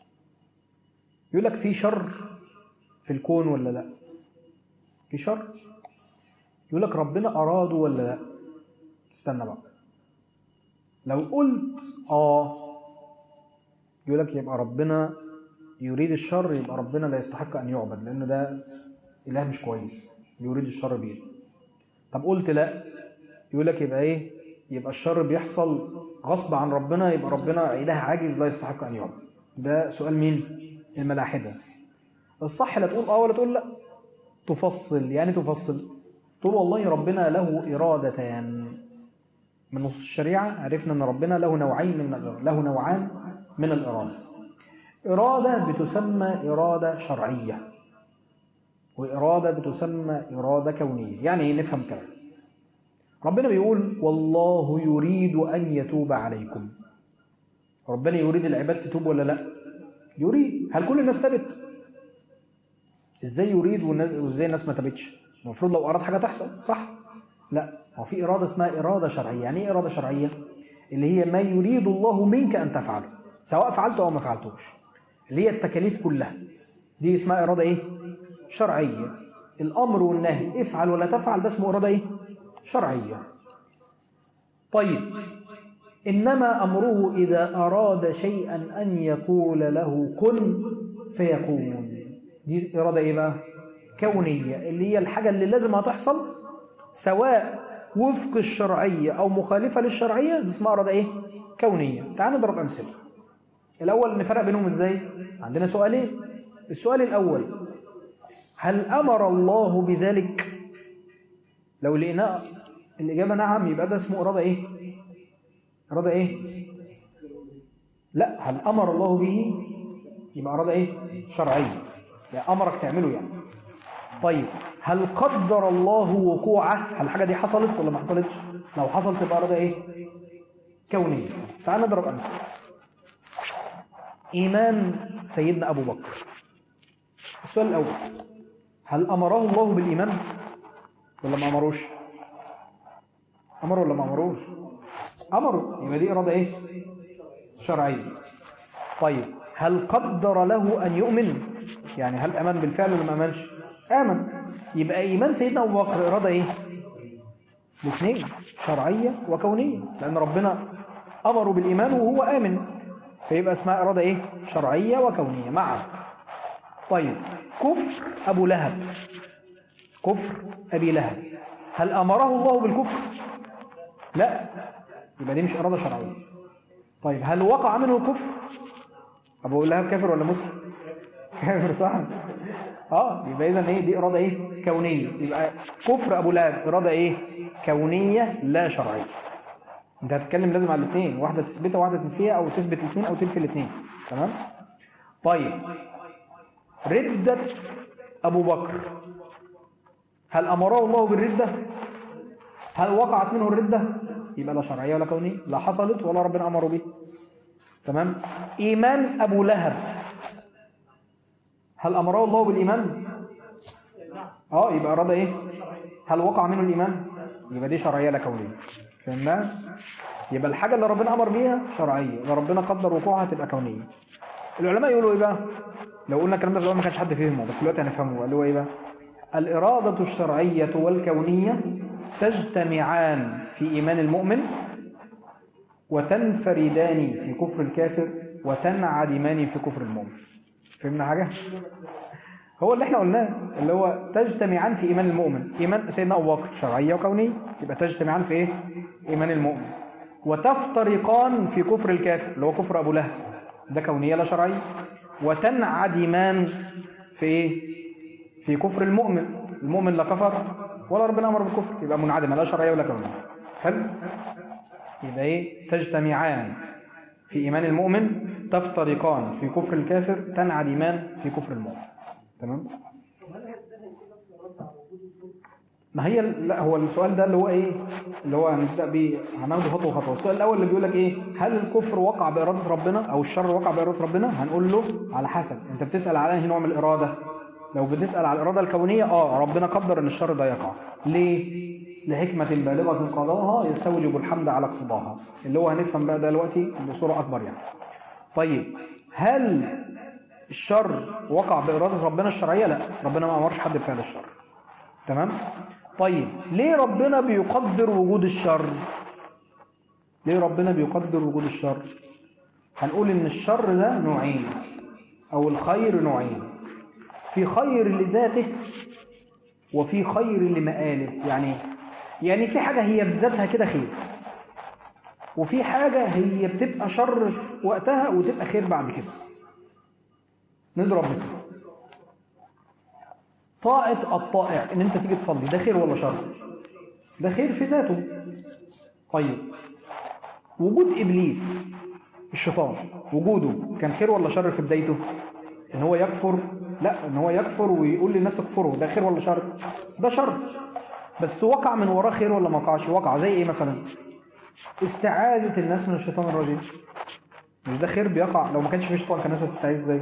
يقول لك في شر في الكون ولا لا في شر يقول لك ربنا أراده ولا لا استنى بقى لو قلت آه يقول لك يبقى ربنا يريد الشر يبقى ربنا لا يستحق أن يعبد لأن ده إله مش كويس يريد الشر بيه طب قلت لا يقول لك يبقى إيه يبقى الشر بيحصل غصب عن ربنا يبقى ربنا إله عاجز لا يستحق أن يعبد ده سؤال مين الملاحدة الصح لا تقول آه ولا تقول لا تفصل يعني تفصل تقول والله ربنا له إرادتان من نص الشريعة عرفنا أن ربنا له نوعين من الإرادة له نوعان من الإرادة إرادة بتسمى إرادة شرعية وإرادة بتسمى إرادة كونية يعني إيه نفهم كلام ربنا بيقول والله يريد أن يتوب عليكم ربنا يريد العباد تتوب ولا لا يريد هل كل الناس تبت ازاي يريد وازاي الناس ما تبتش المفروض لو أراد حاجة تحصل صح لا هو في إرادة اسمها إرادة شرعية يعني إيه إرادة شرعية اللي هي ما يريد الله منك أن تفعله سواء فعلته أو ما فعلتوش اللي هي التكاليف كلها دي اسمها إرادة إيه شرعية الأمر والنهي افعل ولا تفعل ده اسمه إرادة إيه شرعية طيب إنما أمره إذا أراد شيئا أن يقول له كن فيكون دي إرادة إيه بقى كونية اللي هي الحاجة اللي لازم هتحصل سواء وفق الشرعية أو مخالفة للشرعية دي اسمها إرادة إيه كونية تعال نضرب أمثلة الأول نفرق بينهم إزاي عندنا سؤالين السؤال الأول هل أمر الله بذلك لو لقينا الإجابة نعم يبقى ده اسمه إرادة إيه إرادة إيه لا هل أمر الله به يبقى إرادة إيه شرعية يعني أمرك تعمله يعني طيب هل قدر الله وقوعه هل الحاجة دي حصلت ولا ما حصلتش لو حصلت تبقى إرادة إيه كونية تعال نضرب أمثلة إيمان سيدنا أبو بكر السؤال الأول هل أمره الله بالإيمان ولا ما أمروش أمر ولا ما أمروش أمر يبقى دي إرادة إيه شرعية طيب هل قدر له أن يؤمن يعني هل أمن بالفعل ولا ما أمنش آمن يبقى إيمان سيدنا أبو بكر إرادة إيه الاثنين شرعية وكونية لأن ربنا أمره بالإيمان وهو آمن فيبقى اسمها إرادة إيه شرعية وكونية معا طيب كفر أبو لهب كفر أبي لهب هل أمره الله بالكفر لا يبقى دي مش إرادة شرعية طيب هل وقع منه الكفر أبو لهب كافر ولا مسلم كافر صح اه يبقى إذا إيه دي إرادة إيه كونية يبقى كفر أبو لهب إرادة إيه كونية لا شرعية انت هتتكلم لازم على الاثنين واحدة تثبتها وواحدة تنفيها او تثبت الاثنين او تنفي الاثنين تمام طيب ردة أبو بكر هل أمره الله بالردة هل وقعت منه الردة يبقى لا شرعية ولا كونية لا حصلت ولا ربنا أمره به تمام إيمان أبو لهب هل أمره الله بالإيمان اه يبقى أراد إيه هل وقع منه الإيمان يبقى دي شرعية لا كونية فهمنا يبقى الحاجة اللي ربنا أمر بيها شرعية اللي ربنا قدر وقوعها تبقى كونية العلماء يقولوا إيه بقى لو قلنا الكلام ده في الأول ما كانش حد فهمه بس دلوقتي هنفهمه قالوا إيه بقى الإرادة الشرعية والكونية تجتمعان في إيمان المؤمن وتنفردان في كفر الكافر وتنعدمان في كفر المؤمن فهمنا حاجة؟ هو اللي احنا قلناه اللي هو تجتمعان في إيمان المؤمن إيمان سيدنا أبو بكر شرعية وكونية يبقى تجتمعان في إيه؟ إيمان المؤمن وتفترقان في كفر الكافر اللي هو كفر أبو لهب ده كونية لا شرعية وتنعدمان في إيه؟ في كفر المؤمن المؤمن لا كفر ولا ربنا أمر بالكفر يبقى منعدمة لا شرعية ولا كونية حلو يبقى إيه تجتمعان في إيمان المؤمن تفترقان في كفر الكافر تنعدمان في كفر المؤمن تمام ما هي لا هو السؤال ده اللي هو ايه اللي هو هنبدا بيه هناخده خطوه خطوه السؤال الاول اللي بيقول لك ايه هل الكفر وقع باراده ربنا او الشر وقع باراده ربنا هنقول له على حسب انت بتسال على انهي نوع من الاراده لو بتسال على الاراده الكونيه اه ربنا قدر ان الشر ده يقع ليه لحكمه بالغه قضاها يستوجب الحمد على اقتضاها اللي هو هنفهم بقى ده دلوقتي بصوره اكبر يعني طيب هل الشر وقع بإرادة ربنا الشرعية لا ربنا ما أمرش حد بفعل الشر تمام طيب ليه ربنا بيقدر وجود الشر ليه ربنا بيقدر وجود الشر هنقول ان الشر ده نوعين او الخير نوعين في خير لذاته وفي خير لمآله يعني يعني في حاجة هي بذاتها كده خير وفي حاجة هي بتبقى شر وقتها وتبقى خير بعد كده نضرب مثال طاعة الطائع ان انت تيجي تصلي ده خير ولا شر ده خير في ذاته طيب وجود ابليس الشيطان وجوده كان خير ولا شر في بدايته ان هو يكفر لا ان هو يكفر ويقول للناس اكفروا ده خير ولا شر ده شر بس وقع من وراه خير ولا ما وقعش وقع زي ايه مثلا استعاذة الناس من الشيطان الرجيم مش ده خير بيقع لو ما كانش في شيطان كان الناس هتستعيذ ازاي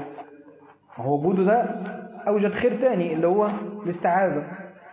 هو وجوده ده أوجد خير تاني اللي هو الاستعاذة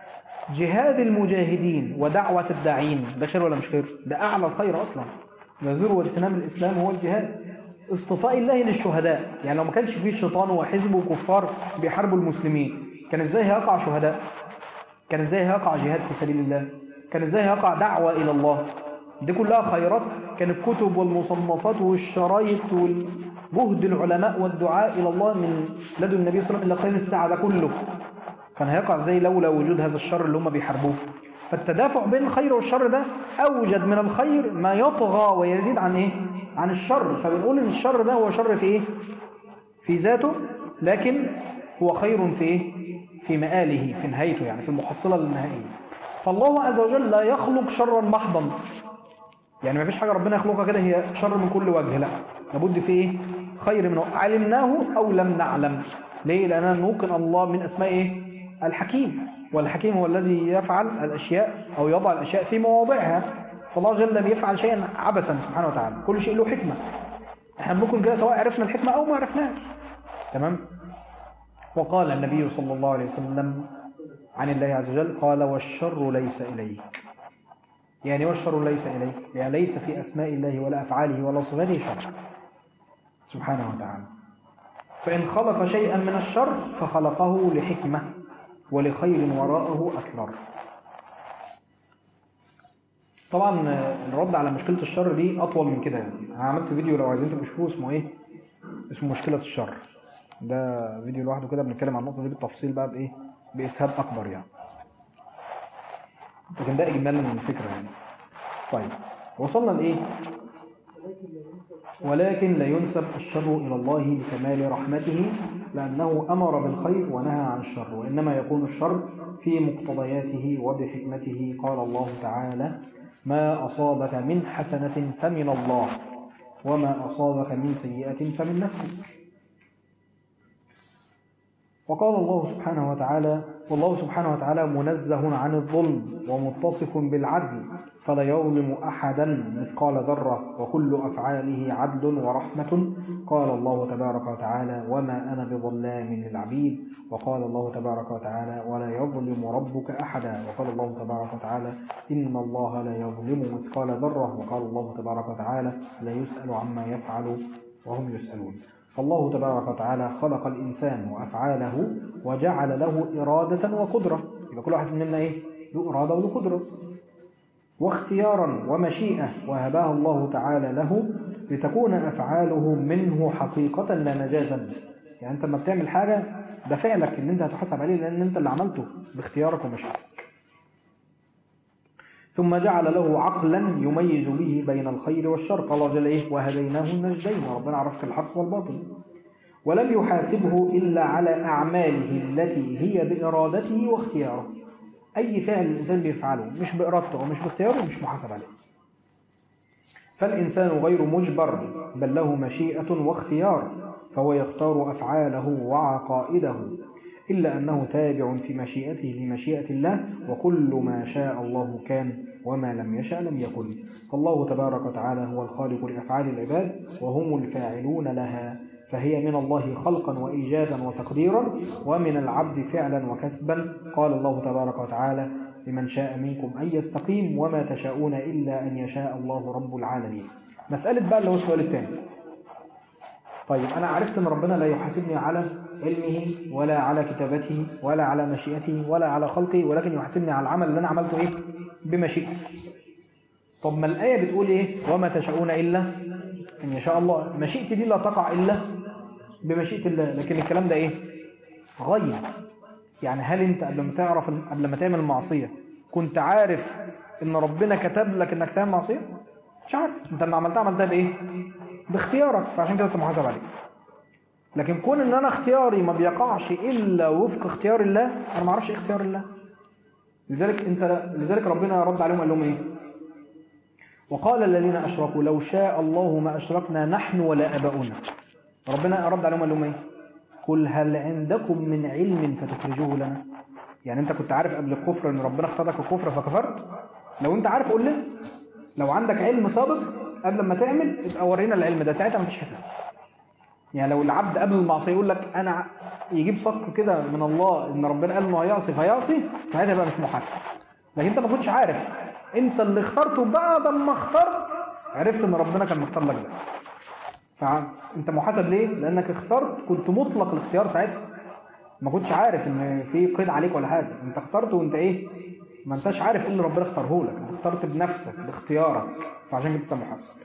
جهاد المجاهدين ودعوة الداعين ده خير ولا مش خير ده أعلى الخير أصلا ده ذروة سنام الإسلام هو الجهاد اصطفاء الله للشهداء يعني لو ما كانش فيه شيطان وحزب وكفار بيحاربوا المسلمين كان ازاي هيقع شهداء كان ازاي هيقع جهاد في سبيل الله كان ازاي هيقع دعوة إلى الله دي كلها خيرات كان الكتب والمصنفات والشرايط والجهد العلماء والدعاء إلى الله من لدى النبي صلى الله عليه وسلم إلى قيام الساعة ده كله كان هيقع زي لولا وجود هذا الشر اللي هم بيحاربوه فالتدافع بين الخير والشر ده أوجد من الخير ما يطغى ويزيد عن إيه؟ عن الشر فبنقول إن الشر ده هو شر في إيه؟ في ذاته لكن هو خير في إيه؟ في مآله في نهايته يعني في المحصلة النهائية فالله عز وجل لا يخلق شرا محضا يعني ما فيش حاجة ربنا يخلقها كده هي شر من كل وجه لا لابد في ايه خير منه علمناه او لم نعلم ليه لاننا ممكن الله من اسماء ايه الحكيم والحكيم هو الذي يفعل الاشياء او يضع الاشياء في مواضعها فالله جل لم يفعل شيئا عبثا سبحانه وتعالى كل شيء له حكمة احنا ممكن كده سواء عرفنا الحكمة او ما عرفناش تمام وقال النبي صلى الله عليه وسلم عن الله عز وجل قال والشر ليس إليك يعني والشر ليس إليه يعني ليس في أسماء الله ولا أفعاله ولا صفاته شر سبحانه وتعالى فإن خلق شيئا من الشر فخلقه لحكمة ولخير وراءه أكبر طبعا الرد على مشكلة الشر دي أطول من كده يعني أنا عملت فيديو لو عايزين تبقوا تشوفوه اسمه إيه اسمه مشكلة الشر ده فيديو لوحده كده بنتكلم عن النقطة دي بالتفصيل بقى بإيه بإسهاب أكبر يعني لكن ده إجمالا من الفكرة يعني طيب وصلنا لإيه ولكن لا ينسب الشر إلى الله لكمال رحمته لأنه أمر بالخير ونهى عن الشر وإنما يكون الشر في مقتضياته وبحكمته قال الله تعالى ما أصابك من حسنة فمن الله وما أصابك من سيئة فمن نفسك وقال الله سبحانه وتعالى والله سبحانه وتعالى منزه عن الظلم ومتصف بالعدل فلا يظلم أحدا مثقال ذرة وكل أفعاله عدل ورحمة قال الله تبارك وتعالى وما أنا بظلام للعبيد وقال الله تبارك وتعالى ولا يظلم ربك أحدا وقال الله تبارك وتعالى إن الله لا يظلم مثقال ذرة وقال الله تبارك وتعالى لا يسأل عما يفعل وهم يسألون فالله تبارك وتعالى خلق الإنسان وأفعاله وجعل له إرادة وقدرة يبقى كل واحد منا إيه؟ له إرادة وله قدرة واختيارا ومشيئة وهبها الله تعالى له لتكون أفعاله منه حقيقة لا مجازا يعني أنت لما بتعمل حاجة ده فعلك إن أنت هتحاسب عليه لأن أنت اللي عملته باختيارك ومشيئتك ثم جعل له عقلا يميز به بين الخير والشر قال الله جل إيه وهديناه النجدين ربنا عرفك الحق والباطل ولم يحاسبه إلا على أعماله التي هي بإرادته واختياره أي فعل الإنسان بيفعله مش بإرادته ومش باختياره مش محاسب عليه فالإنسان غير مجبر بل له مشيئة واختيار فهو يختار أفعاله وعقائده إلا أنه تابع في مشيئته لمشيئة الله وكل ما شاء الله كان وما لم يشاء لم يكن فالله تبارك وتعالى هو الخالق لأفعال العباد وهم الفاعلون لها فهي من الله خلقا وإيجادا وتقديرا ومن العبد فعلا وكسبا قال الله تبارك وتعالى لمن شاء منكم أن يستقيم وما تشاءون إلا أن يشاء الله رب العالمين مسألة بقى اللي هو السؤال الثاني طيب أنا عرفت أن ربنا لا يحاسبني على علمه ولا على كتابته ولا على مشيئته ولا على خلقه ولكن يحاسبني على العمل اللي أنا عملته إيه بمشيئته طب ما الآية بتقول إيه وما تشاءون إلا أن يشاء الله مشيئتي دي لا تقع إلا بمشيئة الله لكن الكلام ده إيه غير يعني هل أنت قبل ما تعرف قبل ما تعمل المعصية كنت عارف إن ربنا كتب لك إنك تعمل معصية مش عارف أنت لما عملتها عملتها بإيه باختيارك فعشان كده أنت محاسب عليه لكن كون ان انا اختياري ما بيقعش الا وفق اختيار الله انا ما اعرفش ايه اختيار الله لذلك انت لذلك ربنا رد عليهم قال لهم ايه وقال الذين اشركوا لو شاء الله ما اشركنا نحن ولا اباؤنا ربنا رد عليهم قال لهم ايه قل هل عندكم من علم فتخرجوه لنا يعني انت كنت عارف قبل الكفر ان ربنا اختار لك الكفر فكفرت لو انت عارف قول لنا لو عندك علم سابق قبل ما تعمل ابقى ورينا العلم ده ساعتها مفيش حساب يعني لو العبد قبل المعصيه يقول لك انا يجيب صك كده من الله ان ربنا قال انه هيعصي فيعصي ساعتها يبقى مش محاسب لكن انت ما كنتش عارف انت اللي اخترته بعد ما اخترت عرفت ان ربنا كان مختار لك ده فانت محاسب ليه لانك اخترت كنت مطلق الاختيار ساعتها ما كنتش عارف ان في قيد عليك ولا حاجه انت اخترت وانت ايه ما انتش عارف ايه اللي ربنا اختاره لك انت اخترت بنفسك باختيارك فعشان كده انت محاسب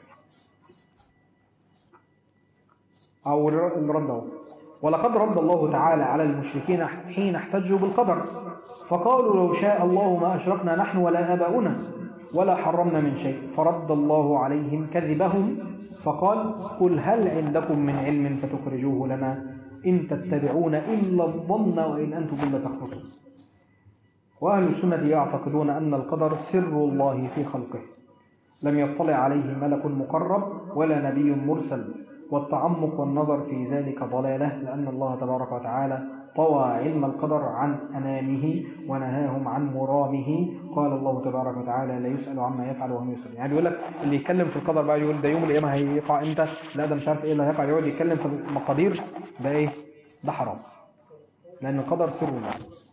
أو الرد أهو ولقد رد الله تعالى على المشركين حين احتجوا بالقدر فقالوا لو شاء الله ما أشركنا نحن ولا آباؤنا ولا حرمنا من شيء فرد الله عليهم كذبهم فقال قل هل عندكم من علم فتخرجوه لنا إن تتبعون إلا الظن وإن أنتم إلا تخرجون وأهل السنة يعتقدون أن القدر سر الله في خلقه لم يطلع عليه ملك مقرب ولا نبي مرسل والتعمق والنظر في ذلك ضلالة لأن الله تبارك وتعالى طوى علم القدر عن أنامه ونهاهم عن مرامه قال الله تبارك وتعالى لا يسأل عما يفعل وهم يسألون يعني بيقول لك اللي يتكلم في القدر بقى يقول ده يوم القيامة هيقع امتى لا ده مش عارف ايه اللي هيقع يقعد يتكلم في المقادير ده ايه ده حرام لأن القدر سر الله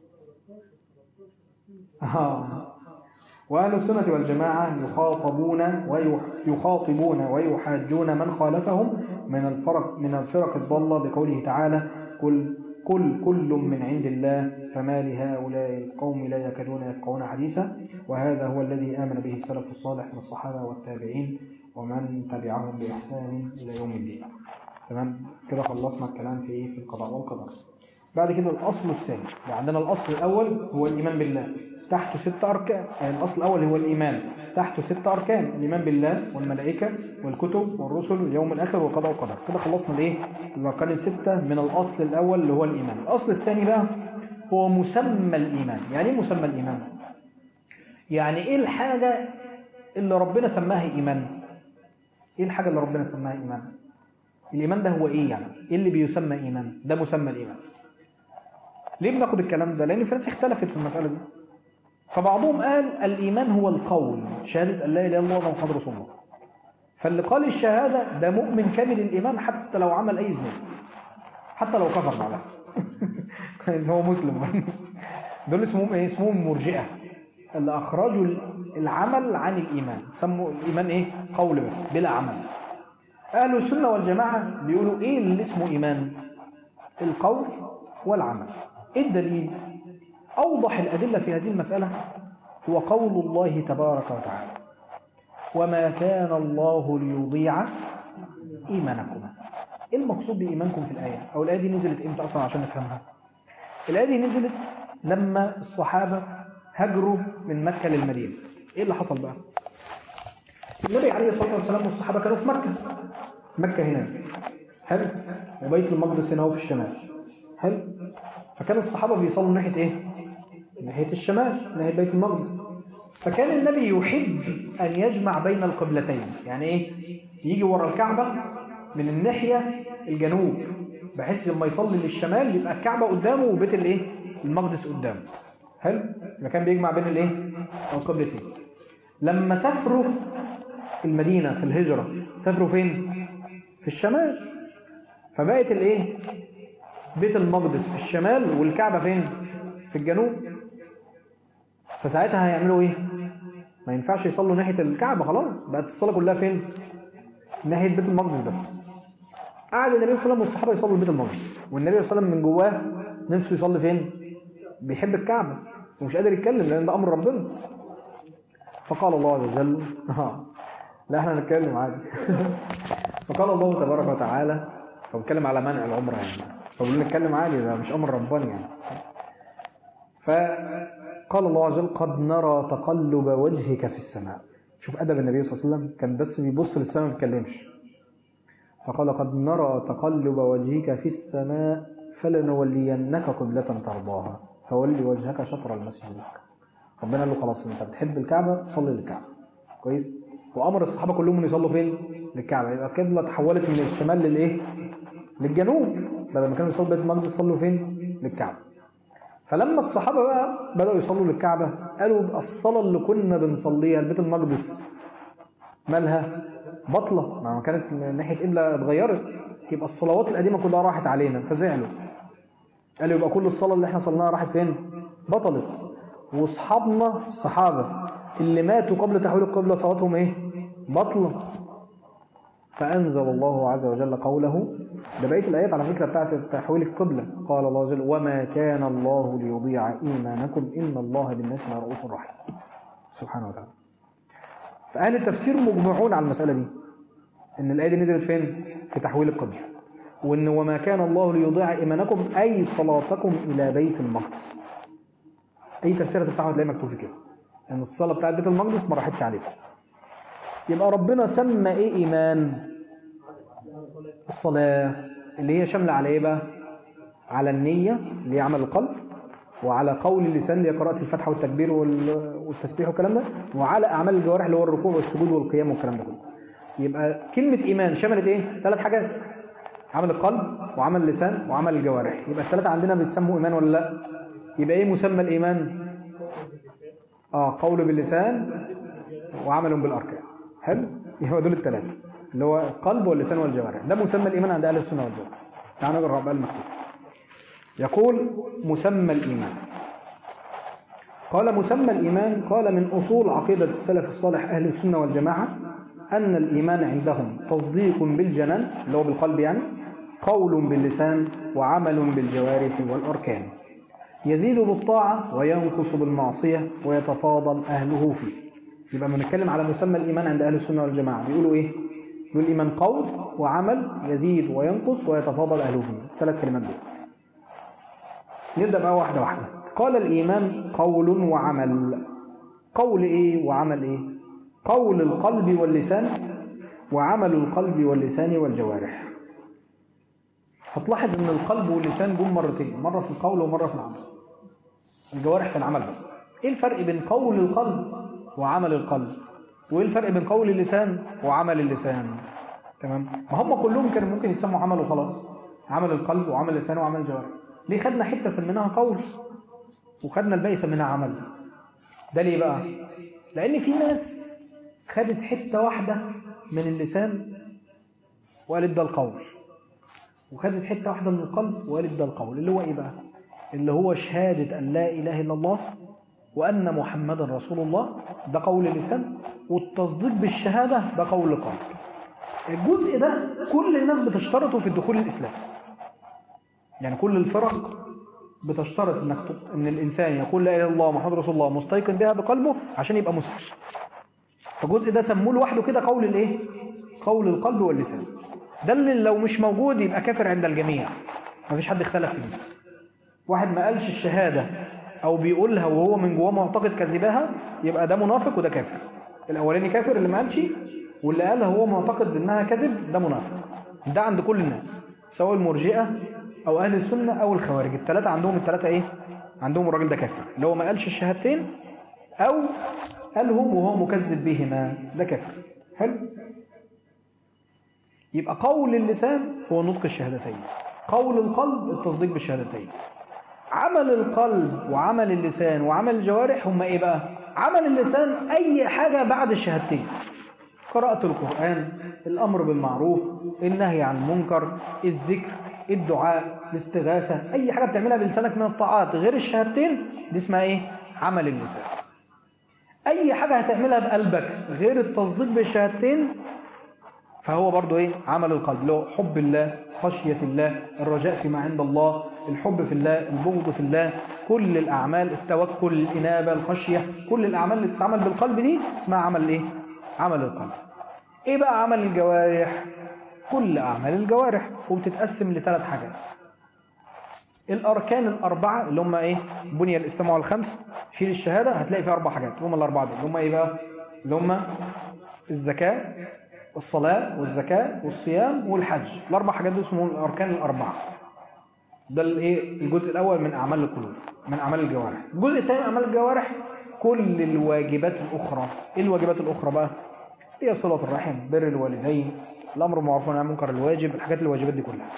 آه. وأهل السنة والجماعة يخاطبون ويخاطبون ويحاجون من خالفهم من الفرق من الفرق الضالة بقوله تعالى كل كل كل من عند الله فما لهؤلاء القوم لا يكادون يفقهون حديثا وهذا هو الذي آمن به السلف الصالح من الصحابة والتابعين ومن تبعهم بإحسان إلى يوم الدين تمام كده خلصنا الكلام في إيه في القضاء والقدر بعد كده الأصل الثاني عندنا الأصل الأول هو الإيمان بالله تحته ست أركان يعني الأصل الأول هو الإيمان تحته ست أركان الإيمان بالله والملائكة والكتب والرسل واليوم الآخر والقضاء والقدر كده خلصنا الإيه الأركان الستة من الأصل الأول اللي هو الإيمان الأصل الثاني بقى هو مسمى الإيمان يعني إيه مسمى الإيمان يعني إيه الحاجة اللي ربنا سماها إيمان إيه الحاجة اللي ربنا سماها إيمان الإيمان ده هو إيه يعني إيه اللي بيسمى إيمان ده مسمى الإيمان ليه بناخد الكلام ده لان في ناس اختلفت في المساله دي فبعضهم قال الايمان هو القول شهاده ان لا اله الا الله ومحمد رسول الله فاللي قال الشهاده ده مؤمن كامل الايمان حتى لو عمل اي ذنب حتى لو كفر بعدها ان هو مسلم دول اسمهم ايه اسمهم مرجئه اللي اخرجوا العمل عن الايمان سموا الايمان ايه قول بس بلا عمل اهل السنه والجماعه بيقولوا ايه اللي اسمه ايمان القول والعمل ايه الدليل اوضح الادله في هذه المساله هو قول الله تبارك وتعالى وما كان الله ليضيع ايمانكم ايه المقصود بايمانكم في الايه او الايه دي نزلت امتى اصلا عشان نفهمها الايه دي نزلت لما الصحابه هاجروا من مكه للمدينه ايه اللي حصل بقى النبي عليه الصلاه والسلام والصحابه كانوا في مكه مكه هنا حلو وبيت المقدس هنا هو في الشمال حلو فكان الصحابه بيصلوا ناحيه ايه ناحيه الشمال ناحيه بيت المقدس فكان النبي يحب ان يجمع بين القبلتين يعني ايه يجي ورا الكعبه من الناحيه الجنوب بحيث لما يصلي للشمال يبقى الكعبه قدامه وبيت الايه المقدس قدامه حلو يبقى كان بيجمع بين الايه القبلتين لما سافروا في المدينه في الهجره سافروا فين في الشمال فبقت الايه بيت المقدس في الشمال والكعبه فين في الجنوب فساعتها هيعملوا ايه ما ينفعش يصلوا ناحيه الكعبه خلاص بقت الصلاه كلها فين ناحيه بيت المقدس بس قعد النبي صلى الله عليه وسلم والصحابه يصلوا بيت المقدس والنبي صلى الله عليه وسلم من جواه نفسه يصلي فين بيحب الكعبه ومش قادر يتكلم لان ده امر ربنا فقال الله عز وجل لا احنا نتكلم عادي فقال الله تبارك وتعالى فبتكلم على منع العمره يعني فبقول نتكلم عادي ده مش امر رباني يعني فقال الله عز وجل قد نرى تقلب وجهك في السماء شوف ادب النبي صلى الله عليه وسلم كان بس بيبص للسماء ما بيتكلمش فقال قد نرى تقلب وجهك في السماء فلنولينك قبلة ترضاها فولي وجهك شطر المسجد الأكبر ربنا قال له خلاص انت بتحب الكعبة صلي للكعبة كويس وامر الصحابة كلهم ان يصلوا فين للكعبة يبقى القبلة تحولت من الشمال للايه للجنوب بدل ما كانوا يصلوا بيت المقدس صلوا فين للكعبة فلما الصحابة بقى بدأوا يصلوا للكعبة قالوا الصلاة اللي كنا بنصليها لبيت المقدس مالها بطلة ما كانت ناحية قبلة اتغيرت يبقى الصلوات القديمة كلها راحت علينا فزعلوا قالوا يبقى كل الصلاة اللي احنا صلناها راحت فين بطلت واصحابنا الصحابة اللي ماتوا قبل تحويل القبلة صلاتهم ايه بطلة فأنزل الله عز وجل قوله ده بقية الآيات على فكرة بتاعت تحويل القبلة قال الله عز وجل وما كان الله ليضيع إيمانكم إن الله بالناس لرؤوف رحيم سبحانه وتعالى فأهل التفسير مجمعون على المسألة دي إن الآية دي نزلت فين في تحويل القبلة وإن وما كان الله ليضيع إيمانكم أي صلاتكم إلى بيت المقدس أي تفسير تفتحه تلاقي مكتوب في كده إن الصلاة بتاعت بيت المقدس ما راحتش عليكم يبقى ربنا سمى ايه ايمان الصلاة اللي هي شاملة على ايه بقى على النية اللي هي عمل القلب وعلى قول اللسان اللي هي قراءة الفتحة والتكبير والتسبيح والكلام ده وعلى اعمال الجوارح اللي هو الركوع والسجود والقيام والكلام ده كله يبقى كلمة ايمان شملت ايه ثلاث حاجات عمل القلب وعمل اللسان وعمل الجوارح يبقى الثلاثة عندنا بيتسموا ايمان ولا لا يبقى ايه مسمى الايمان اه قول باللسان وعمل بالاركان حلو هو دول الثلاثه اللي هو القلب واللسان والجوارح ده مسمى الايمان عند اهل السنه والجماعه تعالوا نقرا بقى المكتوب يقول مسمى الايمان قال مسمى الايمان قال من اصول عقيده السلف الصالح اهل السنه والجماعه ان الايمان عندهم تصديق بالجنان اللي هو بالقلب يعني قول باللسان وعمل بالجوارح والاركان يزيد بالطاعه وينقص بالمعصيه ويتفاضل اهله فيه يبقى ما نتكلم على مسمى الإيمان عند أهل السنة والجماعة بيقولوا إيه؟ بيقول الإيمان قول وعمل يزيد وينقص ويتفاضل أهله فيه ثلاث كلمات دول نبدأ بقى واحدة واحدة قال الإيمان قول وعمل قول إيه وعمل إيه قول القلب واللسان وعمل القلب واللسان والجوارح هتلاحظ ان القلب واللسان جم مرتين مرة في القول ومرة في العمل الجوارح في العمل بس ايه الفرق بين قول القلب وعمل القلب وايه الفرق بين قول اللسان وعمل اللسان تمام ما هم كلهم كانوا ممكن يتسموا عمل وخلاص عمل القلب وعمل اللسان وعمل الجوارح ليه خدنا حتة سميناها قول وخدنا الباقي سميناها عمل ده ليه بقى لأن في ناس خدت حتة واحدة من اللسان وقالت ده القول وخدت حتة واحدة من القلب وقالت ده القول اللي هو إيه بقى اللي هو شهادة أن لا إله إلا الله وأن محمدا رسول الله ده قول اللسان والتصديق بالشهادة ده قول القلب الجزء ده كل الناس بتشترطه في الدخول الإسلام يعني كل الفرق بتشترط انك ت- ان الانسان يقول لا اله الا الله محمد رسول الله مستيقن بها بقلبه عشان يبقى مسلم فالجزء ده سموه لوحده كده قول الايه قول القلب واللسان ده اللي لو مش موجود يبقى كافر عند الجميع مفيش حد اختلف فيه واحد ما قالش الشهادة او بيقولها وهو من جواه معتقد كذبها يبقى ده منافق وده كافر الاولاني كافر اللي ما قالش واللي قالها هو معتقد انها كذب ده منافق ده عند كل الناس سواء المرجئة او اهل السنة او الخوارج الثلاثة عندهم الثلاثة ايه عندهم الراجل ده كافر اللي هو ما قالش الشهادتين او قالهم وهو مكذب بهما ده كافر حلو يبقى قول اللسان هو نطق الشهادتين قول القلب التصديق بالشهادتين عمل القلب وعمل اللسان وعمل الجوارح هم ايه بقى عمل اللسان اي حاجة بعد الشهادتين قراءة القرآن الأمر بالمعروف النهي عن المنكر الذكر الدعاء الاستغاثة أي حاجة بتعملها بلسانك من الطاعات غير الشهادتين دي اسمها إيه؟ عمل اللسان أي حاجة هتعملها بقلبك غير التصديق بالشهادتين فهو برضو إيه؟ عمل القلب له حب الله خشية الله الرجاء فيما عند الله الحب في الله البغض في الله كل الأعمال التوكل الإنابة الخشية كل الأعمال اللي تتعمل بالقلب دي اسمها عمل إيه؟ عمل القلب ايه بقى عمل الجوارح كل اعمال الجوارح وبتتقسم لثلاث حاجات الاركان الاربعه اللي هم ايه بني الاسلام على الخمس شيل الشهاده هتلاقي فيها اربع حاجات هم الاربعه دول اللي هم ايه بقى اللي هم الزكاه الصلاه والزكاه والصيام والحج الاربع حاجات دول اسمهم الاركان الاربعه ده الايه الجزء الاول من اعمال القلوب من اعمال الجوارح الجزء الثاني من اعمال الجوارح كل الواجبات الاخرى ايه الواجبات الاخرى بقى هي صلة الرحم بر الوالدين الأمر بالمعروف والنهي عن المنكر الواجب الحاجات الواجبات دي كلها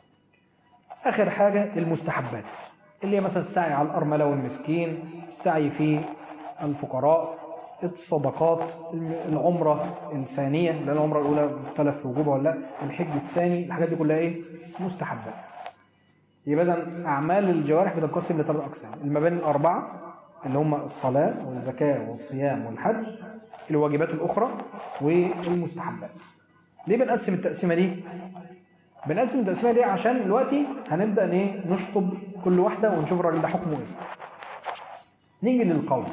آخر حاجة المستحبات اللي هي مثلا السعي على الأرملة والمسكين السعي في الفقراء الصدقات العمرة الثانية لأن العمرة الأولى مختلف في وجوبها ولا لا الحج الثاني الحاجات دي كلها إيه مستحبات يبقى إذا أعمال الجوارح بتنقسم لثلاث أقسام المباني الأربعة اللي هم الصلاة والزكاة والصيام والحج الواجبات الأخرى والمستحبات ليه بنقسم التقسيمة دي؟ بنقسم التقسيمة دي عشان دلوقتي هنبدأ ايه نشطب كل واحدة ونشوف الراجل ده حكمه ايه نيجي للقول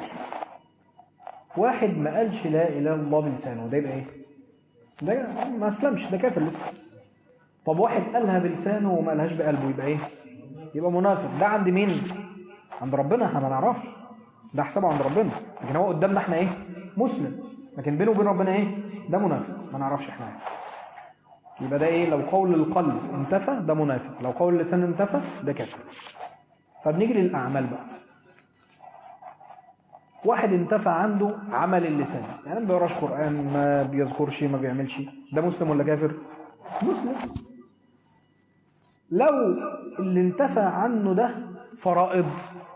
واحد ما قالش لا إله إلا الله بلسانه ده يبقى ايه؟ ده ما أسلمش ده كافر لسه طب واحد قالها بلسانه وما قالهاش بقلبه يبقى ايه؟ يبقى منافق ده عند مين؟ عند ربنا احنا ما نعرفش ده حسابه عند ربنا لكن هو قدامنا احنا ايه مسلم لكن بينه وبين ربنا ايه ده منافق ما نعرفش احنا ايه يبقى ده ايه لو قول القلب انتفى ده منافق لو قول اللسان انتفى ده كافر فبنيجي للاعمال بقى واحد انتفى عنده عمل اللسان يعني ما بيقراش قران ما بيذكرش ما بيعملش ده مسلم ولا كافر مسلم لو اللي انتفى عنه ده فرائض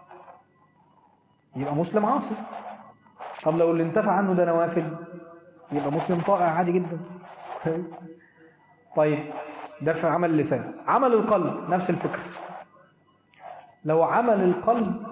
يبقى مسلم عاصي طب لو اللي انتفع عنه ده نوافل يبقى مسلم طائع عادي جدا طيب ده في عمل اللسان عمل القلب نفس الفكرة لو عمل القلب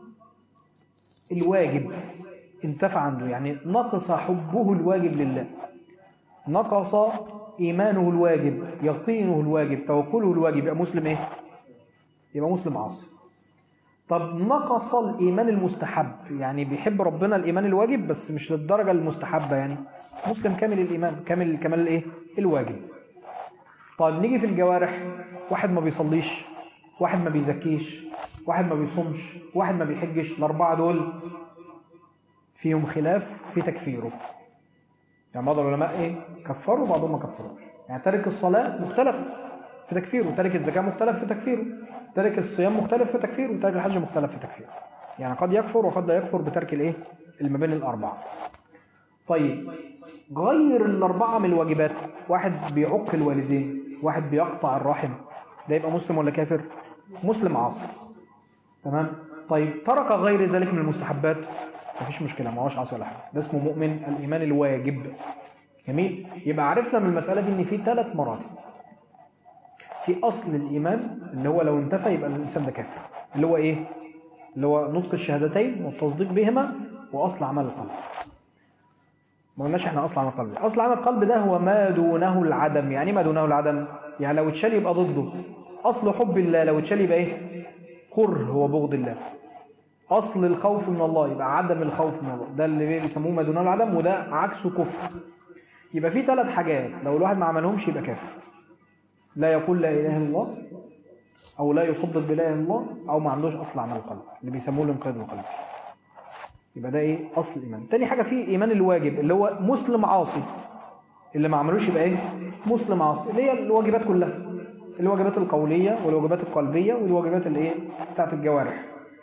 الواجب انتفع عنده يعني نقص حبه الواجب لله نقص إيمانه الواجب يقينه الواجب توكله الواجب يبقى مسلم ايه يبقى مسلم عاصي طب نقص الإيمان المستحب يعني بيحب ربنا الإيمان الواجب بس مش للدرجة المستحبة يعني مسلم كامل الإيمان كامل كمال الإيه الواجب طيب نيجي في الجوارح واحد ما بيصليش واحد ما بيزكيش واحد ما بيصومش واحد ما بيحجش الأربعة دول فيهم خلاف في تكفيره يعني بعض العلماء ايه كفروا بعضهم ما كفروش يعني تارك الصلاة مختلف في تكفيره تارك الزكاة مختلف في تكفيره تارك الصيام مختلف في تكفيره وتارك الحج مختلف في تكفيره يعني قد يكفر وقد لا يكفر بترك الايه المباني الأربعة طيب غير الأربعة من الواجبات واحد بيعق الوالدين واحد بيقطع الرحم ده يبقى مسلم ولا كافر مسلم عاصي تمام طيب ترك غير ذلك من المستحبات مفيش مشكلة ما هوش عاصي ولا حاجة ده اسمه مؤمن الإيمان الواجب جميل يبقى عرفنا من المسألة دي إن في ثلاث مراتب في أصل الإيمان اللي هو لو انتفى يبقى الإنسان ده كافر اللي هو إيه اللي هو نطق الشهادتين والتصديق بهما وأصل عمل القلب ما قلناش احنا أصل عمل القلب أصل عمل القلب ده هو ما دونه العدم يعني ما دونه العدم يعني لو اتشال يبقى ضده أصل حب الله لو اتشال يبقى إيه كره وبغض الله أصل الخوف من الله يبقى عدم الخوف من الله ده اللي بيسموه ما دونه العدم وده عكسه كفر يبقى في ثلاث حاجات لو الواحد ما عملهمش يبقى كافر لا يقول لا إله إلا الله أو لا يصدق بلا إله إلا الله أو ما عندوش أصل عمل القلب اللي بيسموه الانقياد القلبي يبقى ده إيه أصل الإيمان تاني حاجة فيه إيمان الواجب اللي هو مسلم عاصي اللي ما عملوش يبقى إيه مسلم عاصي اللي هي الواجبات كلها الواجبات القولية والواجبات القلبية والواجبات اللي إيه بتاعت الجوارح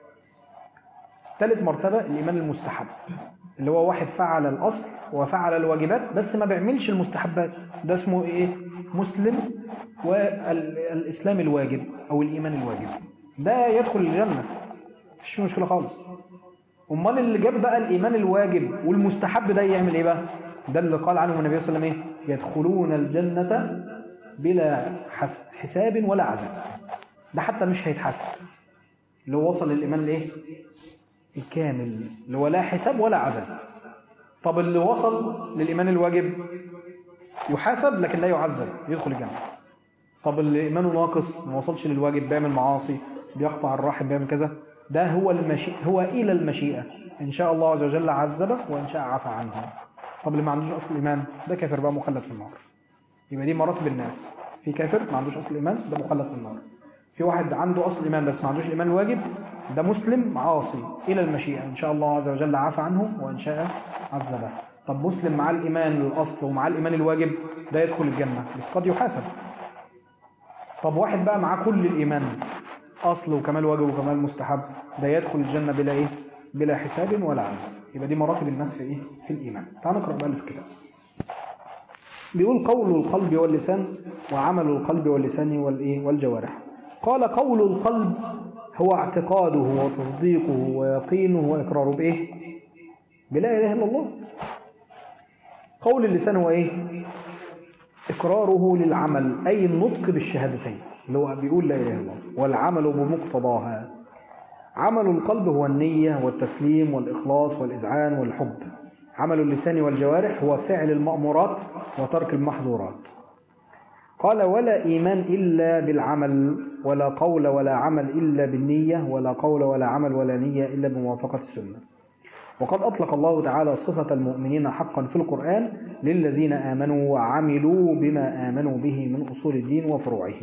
ثالث مرتبة الإيمان المستحب اللي هو واحد فعل الأصل وفعل الواجبات بس ما بيعملش المستحبات ده اسمه إيه مسلم والإسلام الواجب أو الإيمان الواجب ده يدخل الجنة مفيش مشكلة خالص أمال اللي جاب بقى الإيمان الواجب والمستحب ده يعمل إيه بقى ده اللي قال عنه النبي صلى الله عليه وسلم إيه يدخلون الجنة بلا حساب ولا عذاب ده حتى مش هيتحاسب اللي هو وصل للإيمان الإيه الكامل اللي هو لا حساب ولا عذاب طب اللي وصل للإيمان الواجب يحاسب لكن لا يعذب يدخل الجنة طب اللي إيمانه ناقص ما وصلش للواجب بيعمل معاصي بيقطع الرحم بيعمل كذا ده هو المشي هو إلى المشيئة إن شاء الله عز وجل عذبه وإن شاء عفى عنه طب اللي ما عندوش أصل إيمان ده كافر بقى مخلد في النار يبقى دي مراتب الناس في كافر ما عندوش أصل إيمان ده مخلد في النار في واحد عنده أصل إيمان بس ما عندوش إيمان الواجب ده مسلم عاصي إلى المشيئة إن شاء الله عز وجل عفى عنه وإن شاء عذبه طب مسلم مع الإيمان الأصل ومع الإيمان الواجب ده يدخل الجنة بس قد يحاسب طب واحد بقى معاه كل الإيمان أصل وكمال واجب وكمال مستحب ده يدخل الجنة بلا إيه بلا حساب ولا عذاب يبقى دي مراتب الناس في إيه في الإيمان تعال نقرأ بقى اللي في الكتاب بيقول قول القلب واللسان وعمل القلب واللسان والإيه والجوارح قال قول القلب هو اعتقاده وتصديقه ويقينه وإقراره بإيه بلا إله إلا الله قول اللسان هو إيه إقراره للعمل أي النطق بالشهادتين اللي هو بيقول لا إله إلا الله والعمل بمقتضاها عمل القلب هو النية والتسليم والإخلاص والإذعان والحب عمل اللسان والجوارح هو فعل المأمورات وترك المحظورات قال ولا إيمان إلا بالعمل ولا قول ولا عمل إلا بالنية ولا قول ولا عمل ولا نية إلا بموافقة السنة وقد أطلق الله تعالى صفة المؤمنين حقا في القرآن للذين آمنوا وعملوا بما آمنوا به من أصول الدين وفروعه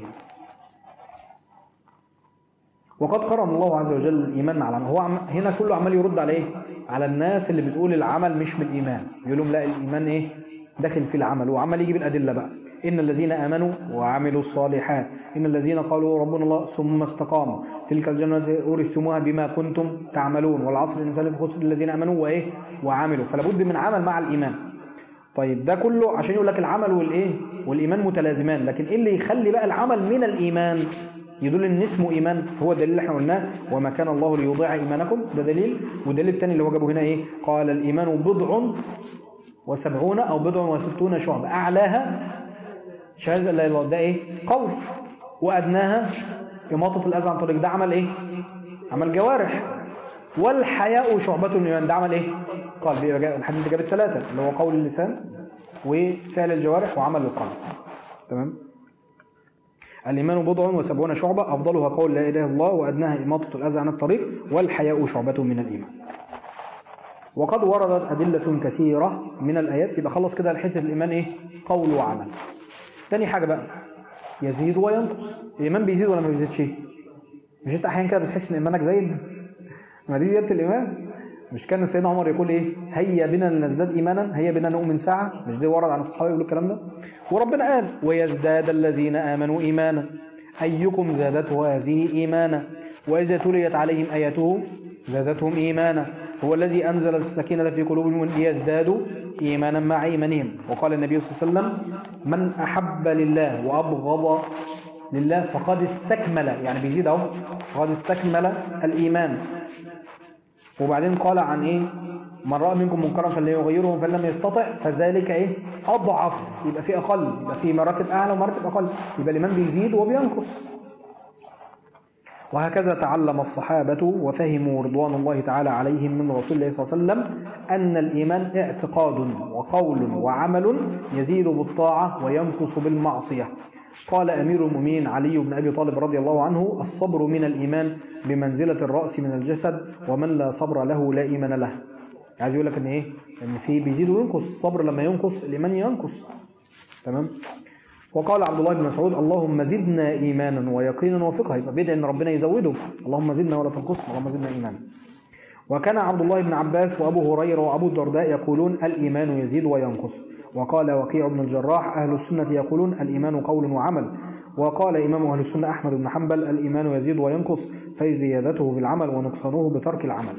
وقد قرن الله عز وجل الإيمان على هو عم هنا كله عمال يرد على إيه؟ على الناس اللي بتقول العمل مش بالإيمان يقول لهم لا الإيمان إيه داخل في العمل وعمال يجيب الأدلة بقى إن الذين آمنوا وعملوا الصالحات إن الذين قالوا ربنا الله ثم استقاموا تلك الجنة أورثتموها بما كنتم تعملون والعصر الإنسان في خسر الذين آمنوا وإيه وعملوا فلا بد من عمل مع الإيمان طيب ده كله عشان يقول لك العمل والإيه والإيمان متلازمان لكن إيه اللي يخلي بقى العمل من الإيمان يدل ان اسمه ايمان هو الدليل اللي احنا قلناه وما كان الله ليضيع ايمانكم ده دليل والدليل الثاني اللي هو جابه هنا ايه قال الايمان بضع وسبعون او بضع وستون شعب اعلاها شهاده لا اله الا الله ده ايه قول وادناها اماطه الاذى عن طريق ده عمل ايه عمل جوارح والحياء شعبة من الايمان ده عمل ايه قال بيبقى الحديث جاب الثلاثه اللي هو قول اللسان وفعل الجوارح وعمل القلب تمام الإيمان بضع وسبعون شعبة أفضلها قول لا إله إلا الله وأدناها إماطة الأذى عن الطريق والحياء شعبة من الإيمان وقد وردت أدلة كثيرة من الآيات يبقى خلص كده الحتة الإيمان إيه قول وعمل تاني حاجة بقى يزيد وينقص الإيمان بيزيد ولا ما بيزيدش مش أنت أحيانا كده بتحس إن إيمانك زايد ما دي زيادة الإيمان مش كان سيدنا عمر يقول ايه هيا بنا لنزداد ايمانا هيا بنا نؤمن ساعه مش دي ورد عن الصحابه يقولوا الكلام ده وربنا قال ويزداد الذين امنوا ايمانا ايكم زادته هذه ايمانا واذا تليت عليهم اياته زادتهم ايمانا هو الذي انزل السكينه في قلوبهم ليزدادوا ايمانا مع ايمانهم وقال النبي صلى الله عليه وسلم من احب لله وابغض لله فقد استكمل يعني بيزيد اهو فقد استكمل الإيمان وبعدين قال عن ايه من رأى منكم منكرا فليغيره فإن لم يستطع فذلك ايه أضعف يبقى في أقل يبقى في مراتب أعلى ومراتب أقل يبقى الإيمان بيزيد وبينقص وهكذا تعلم الصحابة وفهموا رضوان الله تعالى عليهم من رسول الله صلى الله عليه وسلم أن الإيمان اعتقاد وقول وعمل يزيد بالطاعة وينقص بالمعصية قال أمير المؤمنين علي بن أبي طالب رضي الله عنه الصبر من الإيمان بمنزلة الرأس من الجسد ومن لا صبر له لا إيمان له عايز يقول لك ان ايه ان في بيزيد وينقص الصبر لما ينقص الايمان ينقص تمام وقال عبد الله بن مسعود اللهم زدنا ايمانا ويقينا وفقها يبقى بيدعي ان ربنا يزوده اللهم زدنا ولا تنقصنا اللهم زدنا ايمانا وكان عبد الله بن عباس وابو هريره وابو الدرداء يقولون الايمان يزيد وينقص وقال وقيع بن الجراح اهل السنه يقولون الايمان قول وعمل وقال إمام أهل السنة أحمد بن حنبل الإيمان يزيد وينقص في زيادته بالعمل ونقصانه بترك العمل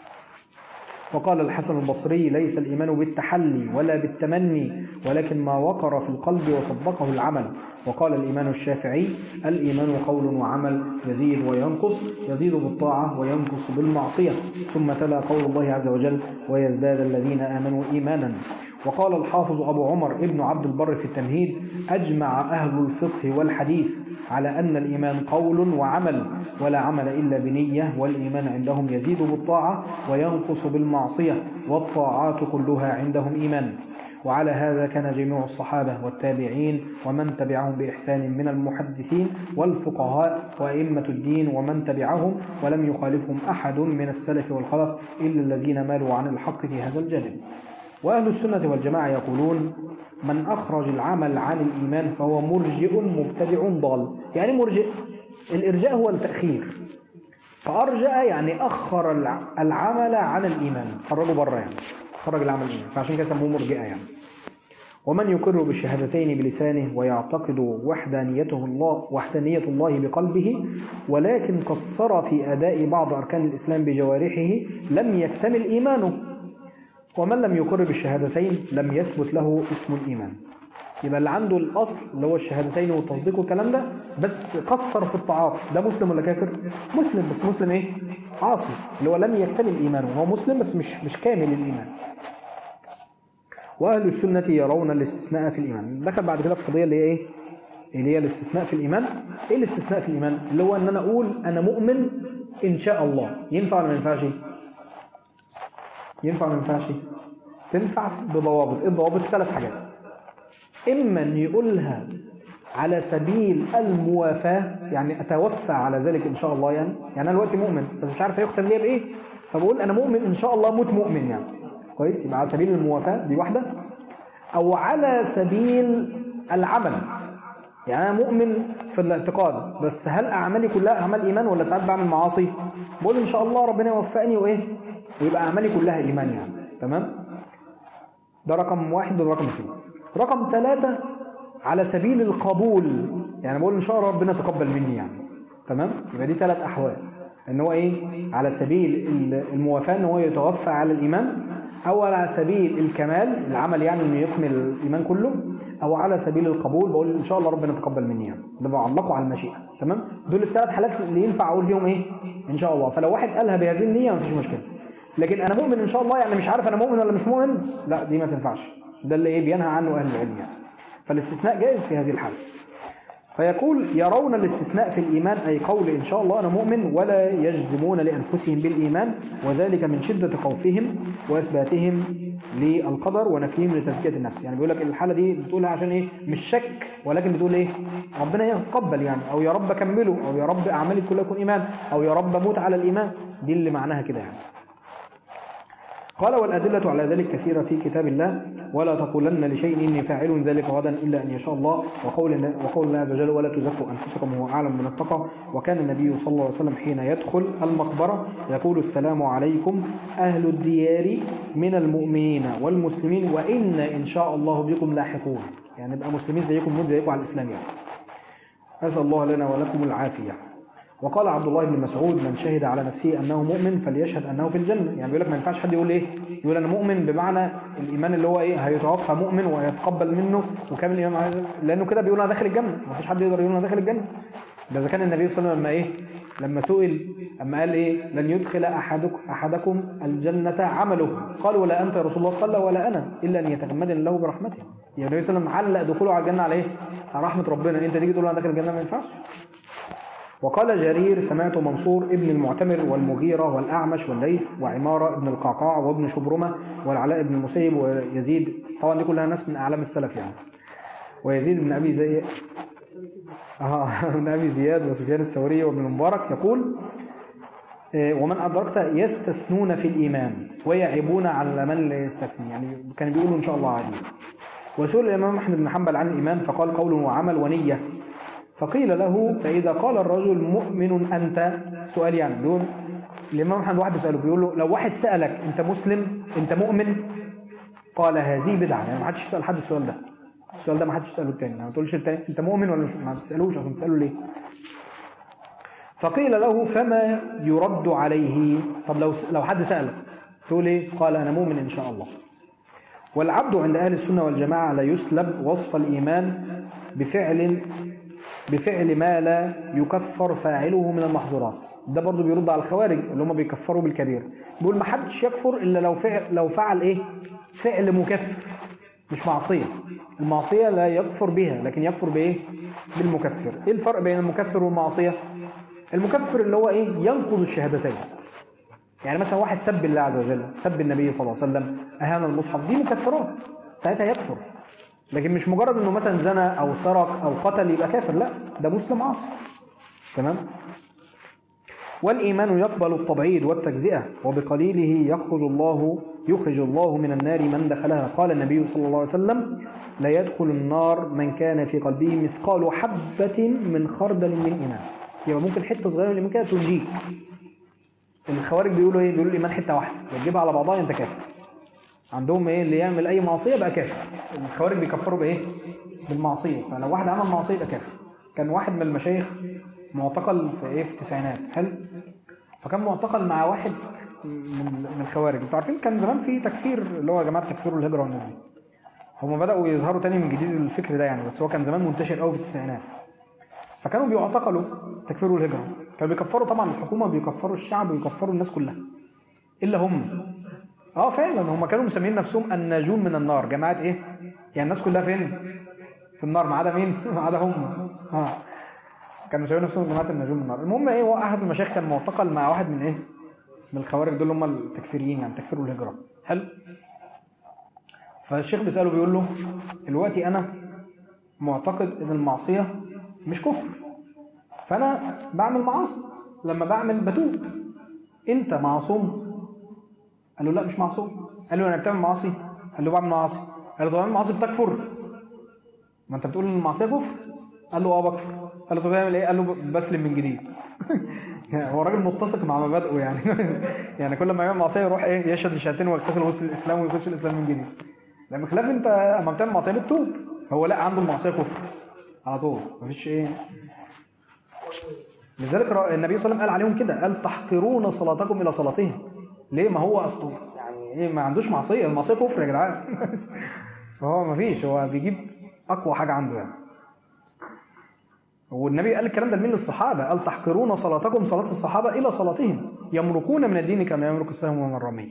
وقال الحسن البصري ليس الإيمان بالتحلي ولا بالتمني ولكن ما وقر في القلب وصدقه العمل وقال الإيمان الشافعي الإيمان قول وعمل يزيد وينقص يزيد بالطاعة وينقص بالمعصية ثم تلا قول الله عز وجل ويزداد الذين آمنوا إيمانا وقال الحافظ أبو عمر ابن عبد البر في التمهيد أجمع أهل الفقه والحديث على أن الإيمان قول وعمل ولا عمل إلا بنية والإيمان عندهم يزيد بالطاعة وينقص بالمعصية والطاعات كلها عندهم إيمان وعلى هذا كان جميع الصحابة والتابعين ومن تبعهم بإحسان من المحدثين والفقهاء وأئمة الدين ومن تبعهم ولم يخالفهم أحد من السلف والخلف إلا الذين مالوا عن الحق في هذا الجانب وأهل السنة والجماعة يقولون من أخرج العمل عن الإيمان فهو مرجئ مبتدع ضال يعني مرجئ الإرجاء هو التأخير فأرجأ يعني أخر العمل عن الإيمان خرجه بره يعني خرج العمل الإيمان فعشان كده سموه مرجئة يعني ومن يقر بالشهادتين بلسانه ويعتقد وحدانيته الله وحدانية الله بقلبه ولكن قصر في أداء بعض أركان الإسلام بجوارحه لم يكتمل إيمانه ومن لم يقر بالشهادتين لم يثبت له اسم الإيمان يبقى اللي عنده الأصل اللي هو الشهادتين والتصديق والكلام ده بس قصر في الطاعات ده مسلم ولا كافر مسلم بس مسلم ايه عاصي اللي هو لم يكتمل إيمانه هو مسلم بس مش مش كامل الإيمان وأهل السنة يرون الاستثناء في الإيمان دخل بعد كده في القضية اللي هي ايه اللي هي الاستثناء في الإيمان ايه الاستثناء في الإيمان اللي هو ان انا اقول انا مؤمن ان شاء الله ينفع ولا ما ينفعش ينفع ولا ما ينفعش تنفع بضوابط ايه الضوابط ثلاث حاجات اما ان يقولها على سبيل الموافاة يعني اتوفى على ذلك ان شاء الله يعني يعني انا دلوقتي مؤمن بس مش عارف هيختم ليه بايه فبقول انا مؤمن ان شاء الله موت مؤمن يعني كويس يبقى على سبيل الموافاة دي واحدة او على سبيل العمل يعني انا مؤمن في الاعتقاد بس هل اعمالي كلها اعمال ايمان ولا ساعات بعمل معاصي بقول ان شاء الله ربنا يوفقني وايه ويبقى اعمالي كلها ايمان يعني تمام ده رقم واحد وده رقم اثنين رقم ثلاثة على سبيل القبول يعني بقول ان شاء الله ربنا تقبل مني يعني تمام يبقى دي ثلاث احوال ان هو ايه على سبيل الموافاة ان هو يتوفى على الايمان او على سبيل الكمال العمل يعني انه يكمل الايمان كله او على سبيل القبول بقول ان شاء الله ربنا تقبل مني يعني ده بعلقه على المشيئه تمام دول الثلاث حالات اللي ينفع اقول فيهم ايه ان شاء الله فلو واحد قالها بهذه النيه مفيش مشكله لكن انا مؤمن ان شاء الله يعني مش عارف انا مؤمن ولا مش مؤمن لا دي ما تنفعش ده اللي ايه بينهى عنه اهل العلم يعني فالاستثناء جائز في هذه الحاله فيقول يرون الاستثناء في الإيمان أي قول إن شاء الله أنا مؤمن ولا يجزمون لأنفسهم بالإيمان وذلك من شدة خوفهم وإثباتهم للقدر ونفيهم لتزكية النفس يعني بيقول لك الحالة دي بتقولها عشان إيه مش شك ولكن بتقول إيه ربنا يتقبل يعني أو يا رب كمله أو يا رب أعمالي كلها يكون إيمان أو يا رب موت على الإيمان دي اللي معناها كده يعني قال والأدلة على ذلك كثيرة في كتاب الله ولا تقولن لشيء إني فاعل ذلك غدا إلا أن يشاء الله وقول وقول الله عز وجل ولا تزكوا أنفسكم هو أعلم من التقى وكان النبي صلى الله عليه وسلم حين يدخل المقبرة يقول السلام عليكم أهل الديار من المؤمنين والمسلمين وإن إن شاء الله بكم لاحقون يعني نبقى مسلمين زيكم موت زيكم على الإسلام يعني أسأل الله لنا ولكم العافية وقال عبد الله بن مسعود من شهد على نفسه أنه مؤمن فليشهد أنه في الجنة يعني بيقول لك ما ينفعش حد يقول إيه يقول أنا مؤمن بمعنى الإيمان اللي هو إيه هيتوفى مؤمن ويتقبل منه وكامل الإيمان لأنه كده بيقول أنا داخل الجنة ما فيش حد يقدر يقول أنا داخل الجنة ده إذا كان النبي صلى الله عليه وسلم لما إيه لما سئل أما قال إيه لن يدخل أحدكم, أحدكم الجنة عمله قال ولا أنت يا رسول الله قال ولا أنا إلا أن يتغمدني الله برحمته يعني النبي صلى الله عليه وسلم علق دخوله على الجنة على إيه على رحمة ربنا أنت تيجي تقول أنا داخل الجنة ما ينفعش وقال جرير سمعت منصور ابن المعتمر والمغيرة والأعمش والليث وعمارة ابن القعقاع وابن شبرمة والعلاء بن المسيب ويزيد طبعا دي كلها ناس من أعلام السلف يعني ويزيد بن أبي زي آه بن أبي زياد وسفيان الثوري وابن المبارك يقول ومن أدركت يستثنون في الإيمان ويعيبون على من لا يستثني يعني كان بيقولوا إن شاء الله عادي وسئل الإمام أحمد بن حنبل عن الإيمان فقال قول وعمل ونية فقيل له فإذا قال الرجل مؤمن أنت سؤال يعني بيقول الإمام أحمد واحد بيسأله بيقول له لو واحد سألك أنت مسلم أنت مؤمن قال هذه بدعة يعني ما حدش يسأل حد السؤال ده السؤال ده ما حدش يسأله التاني ما تقولش التاني أنت مؤمن ولا ما تسألوش عشان تسأله ليه فقيل له فما يرد عليه طب لو لو حد سألك تقول ايه قال أنا مؤمن إن شاء الله والعبد عند أهل السنة والجماعة لا يسلب وصف الإيمان بفعل بفعل ما لا يكفر فاعله من المحظورات ده برضو بيرد على الخوارج اللي هم بيكفروا بالكبير بيقول ما حدش يكفر إلا لو فعل, لو فعل إيه فعل مكفر مش معصية المعصية لا يكفر بها لكن يكفر بإيه بالمكفر إيه الفرق بين المكفر والمعصية المكفر اللي هو إيه ينقض الشهادتين يعني مثلا واحد سب الله عز وجل سب النبي صلى الله عليه وسلم أهان المصحف دي مكفرات ساعتها يكفر لكن مش مجرد انه مثلا زنى او سرق او قتل يبقى كافر لا ده مسلم عاصي تمام والإيمان يقبل التبعيد والتجزئة وبقليله يخرج الله يخرج الله من النار من دخلها قال النبي صلى الله عليه وسلم لا يدخل النار من كان في قلبه مثقال حبة من خردل من إيمان يبقى ممكن حتة صغيرة من كده تنجيك الخوارج بيقولوا ايه بيقولوا الإيمان حتة واحدة تجيبها على بعضها انت كافر عندهم ايه اللي يعمل اي معصيه بقى كافر الخوارج بيكفروا بايه بالمعصيه فلو واحد عمل معصيه يبقى كافر كان واحد من المشايخ معتقل في ايه في التسعينات حلو فكان معتقل مع واحد من من الخوارج انتوا عارفين كان زمان في تكفير اللي هو يا جماعه تكفير الهجره والناس دي هم بداوا يظهروا تاني من جديد الفكر ده يعني بس هو كان زمان منتشر قوي في التسعينات فكانوا بيعتقلوا تكفير الهجره كانوا بيكفروا طبعا الحكومه بيكفروا الشعب ويكفروا الناس كلها الا هم اه فعلا هم كانوا مسميين نفسهم الناجون من النار جماعة ايه يعني الناس كلها فين في النار ما عدا مين ما عدا هم اه كانوا مسميين نفسهم جماعة الناجون من النار المهم ايه هو احد المشايخ كان معتقل مع واحد من ايه من الخوارج دول هم التكفيريين يعني تكفيروا الهجرة حلو فالشيخ بيسأله بيقول له دلوقتي انا معتقد ان المعصية مش كفر فانا بعمل معاصي لما بعمل بتوب انت معصوم قال له لا مش معصوم قال له انا بتعمل معاصي قال له بعمل معاصي قال له طب بعمل معاصي بتكفر ما انت بتقول ان المعصيه كفر قال له اه بكفر قال له طب اعمل ايه قال له بسلم من جديد يعني هو راجل متسق مع مبادئه يعني يعني كل ما يعمل معصيه يروح ايه يشهد الشهادتين ويغتسل وسط الاسلام ويخش الاسلام من جديد لما خلاف انت اما بتعمل معصيه بتتوب هو لا عنده المعصيه كفر على طول مفيش ايه لذلك النبي صلى الله عليه وسلم قال عليهم كده قال تحقرون صلاتكم الى صلاتهم ليه ما هو اصلا يعني ايه ما عندوش معصيه المعصيه كفر يا جدعان فهو ما فيش هو بيجيب اقوى حاجه عنده يعني والنبي قال الكلام ده لمين للصحابه قال تحقرون صلاتكم صلاه الصحابه الى صلاتهم يمرقون من الدين كما يمرق السهم من الرمي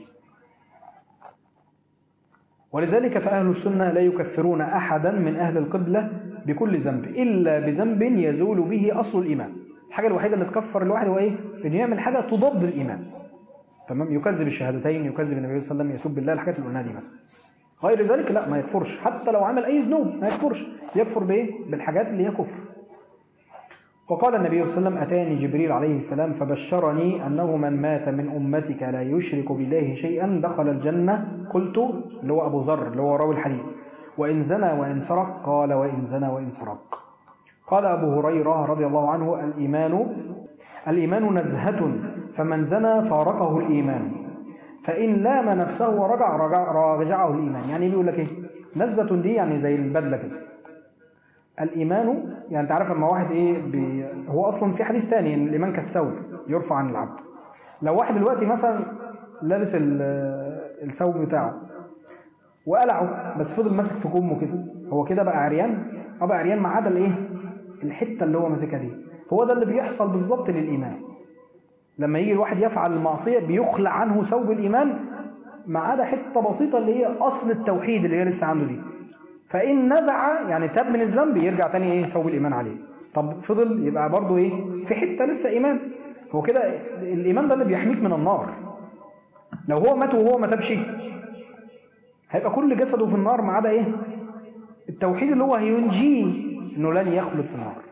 ولذلك فأهل السنة لا يكفرون أحدا من أهل القبلة بكل ذنب إلا بذنب يزول به أصل الإيمان الحاجة الوحيدة اللي تكفر الواحد هو إيه؟ إنه يعمل حاجة تضاد الإيمان تمام يكذب الشهادتين يكذب النبي صلى الله عليه وسلم يسب الله الحاجات اللي قلناها دي مثلا غير ذلك لا ما يكفرش حتى لو عمل أي ذنوب ما يكفرش يكفر بإيه؟ بالحاجات اللي هي كفر وقال النبي صلى الله عليه وسلم أتاني جبريل عليه السلام فبشرني أنه من مات من أمتك لا يشرك بالله شيئا دخل الجنة قلت اللي هو أبو ذر اللي هو راوي الحديث وإن زنى وإن سرق قال وإن زنى وإن سرق قال أبو هريرة رضي الله عنه الإيمان الإيمان نزهة فمن زنى فارقه الإيمان فإن لام نفسه ورجع رجع رجعه الإيمان يعني بيقول لك إيه نزهة دي يعني زي البدلة كده الإيمان يعني أنت عارف لما واحد إيه بي هو أصلا في حديث تاني إن الإيمان كالثوب يرفع عن العبد لو واحد دلوقتي مثلا لابس ال- الثوب بتاعه وقلعه بس فضل ماسك في كمه كده هو كده بقى عريان اه بقى عريان ما عدا الايه الحته اللي هو ماسكها دي هو ده اللي بيحصل بالظبط للايمان لما يجي الواحد يفعل المعصيه بيخلع عنه ثوب الايمان ما عدا حته بسيطه اللي هي اصل التوحيد اللي هي لسه عنده دي فان نزع يعني تاب من الذنب يرجع تاني ايه ثوب الايمان عليه طب فضل يبقى برضه ايه في حته لسه ايمان هو كده الايمان ده اللي بيحميك من النار لو هو مات وهو ما تابش هيبقى كل جسده في النار ما عدا ايه التوحيد اللي هو هينجيه انه لن يخلد في النار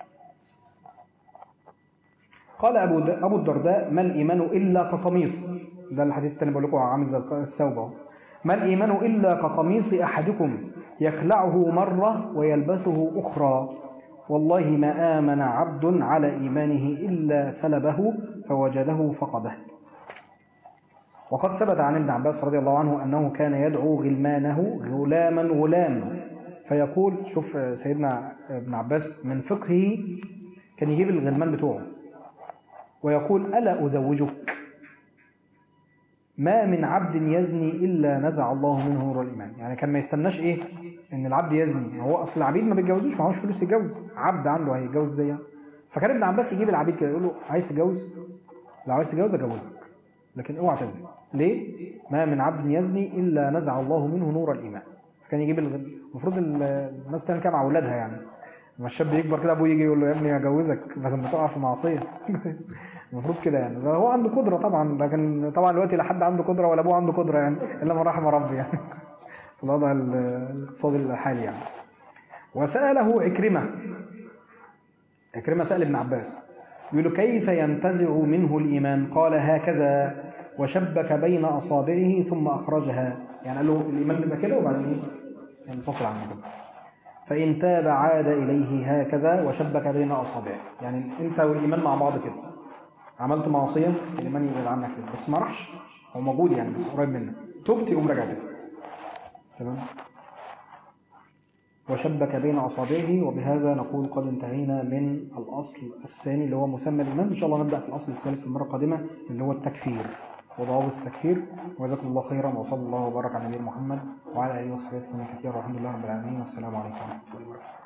قال ابو د- ابو الدرداء ما الايمان الا كقميص ده الحديث الثاني بقول لكم عامل زي الثوب اهو ما الايمان الا كقميص احدكم يخلعه مره ويلبسه اخرى والله ما امن عبد على ايمانه الا سلبه فوجده فقده وقد ثبت عن ابن عباس رضي الله عنه أنه كان يدعو غلمانه غلاما غلام فيقول شوف سيدنا ابن عباس من فقهه كان يجيب الغلمان بتوعه ويقول ألا أزوجك ما من عبد يزني إلا نزع الله منه نور الإيمان يعني كان ما يستناش إيه إن العبد يزني هو أصل العبيد ما بيتجوزوش معهوش فلوس يتجوز عبد عنده هيتجوز ازاي يعني؟ فكان ابن عباس يجيب العبيد كده يقول له عايز تتجوز لو عايز تتجوز أجوزك لكن اوعى تزني ليه ما من عبد يزني الا نزع الله منه نور الايمان فكان يجيب الغ- المفروض ال- الناس تعمل كده مع اولادها يعني لما الشاب يكبر كده ابوه يجي يقول له يا ابني هجوزك بس انت تقع في معصيه المفروض كده يعني ده هو عنده قدره طبعا لكن طبعا دلوقتي لا حد عنده قدره ولا ابوه عنده قدره يعني الا من رحم ربي يعني في الوضع ال- الاقتصادي الحالي يعني وساله عكرمه عكرمه سال ابن عباس يقول له كيف ينتزع منه الإيمان قال هكذا وشبك بين أصابعه ثم أخرجها يعني قال له الإيمان بيبقى كده وبعدين إيه؟ ينفصل عنه كده فإن تاب عاد إليه هكذا وشبك بين أصابعه يعني أنت والإيمان مع بعض كده عملت معصية الإيمان يبعد عنك كده بس ما راحش هو موجود يعني بس قريب منك تبت يقوم راجع تاني تمام وشبك بين أصابعه وبهذا نقول قد انتهينا من الأصل الثاني اللي هو مسمى الإيمان إن شاء الله نبدأ في الأصل الثالث المرة القادمة اللي هو التكفير وضوابط التكفير وجزاكم الله خيرا وصلى الله وبارك على نبينا محمد وعلى آله وصحبه وسلم كثيرا والحمد لله رب العالمين والسلام عليكم ورحمة الله وبركاته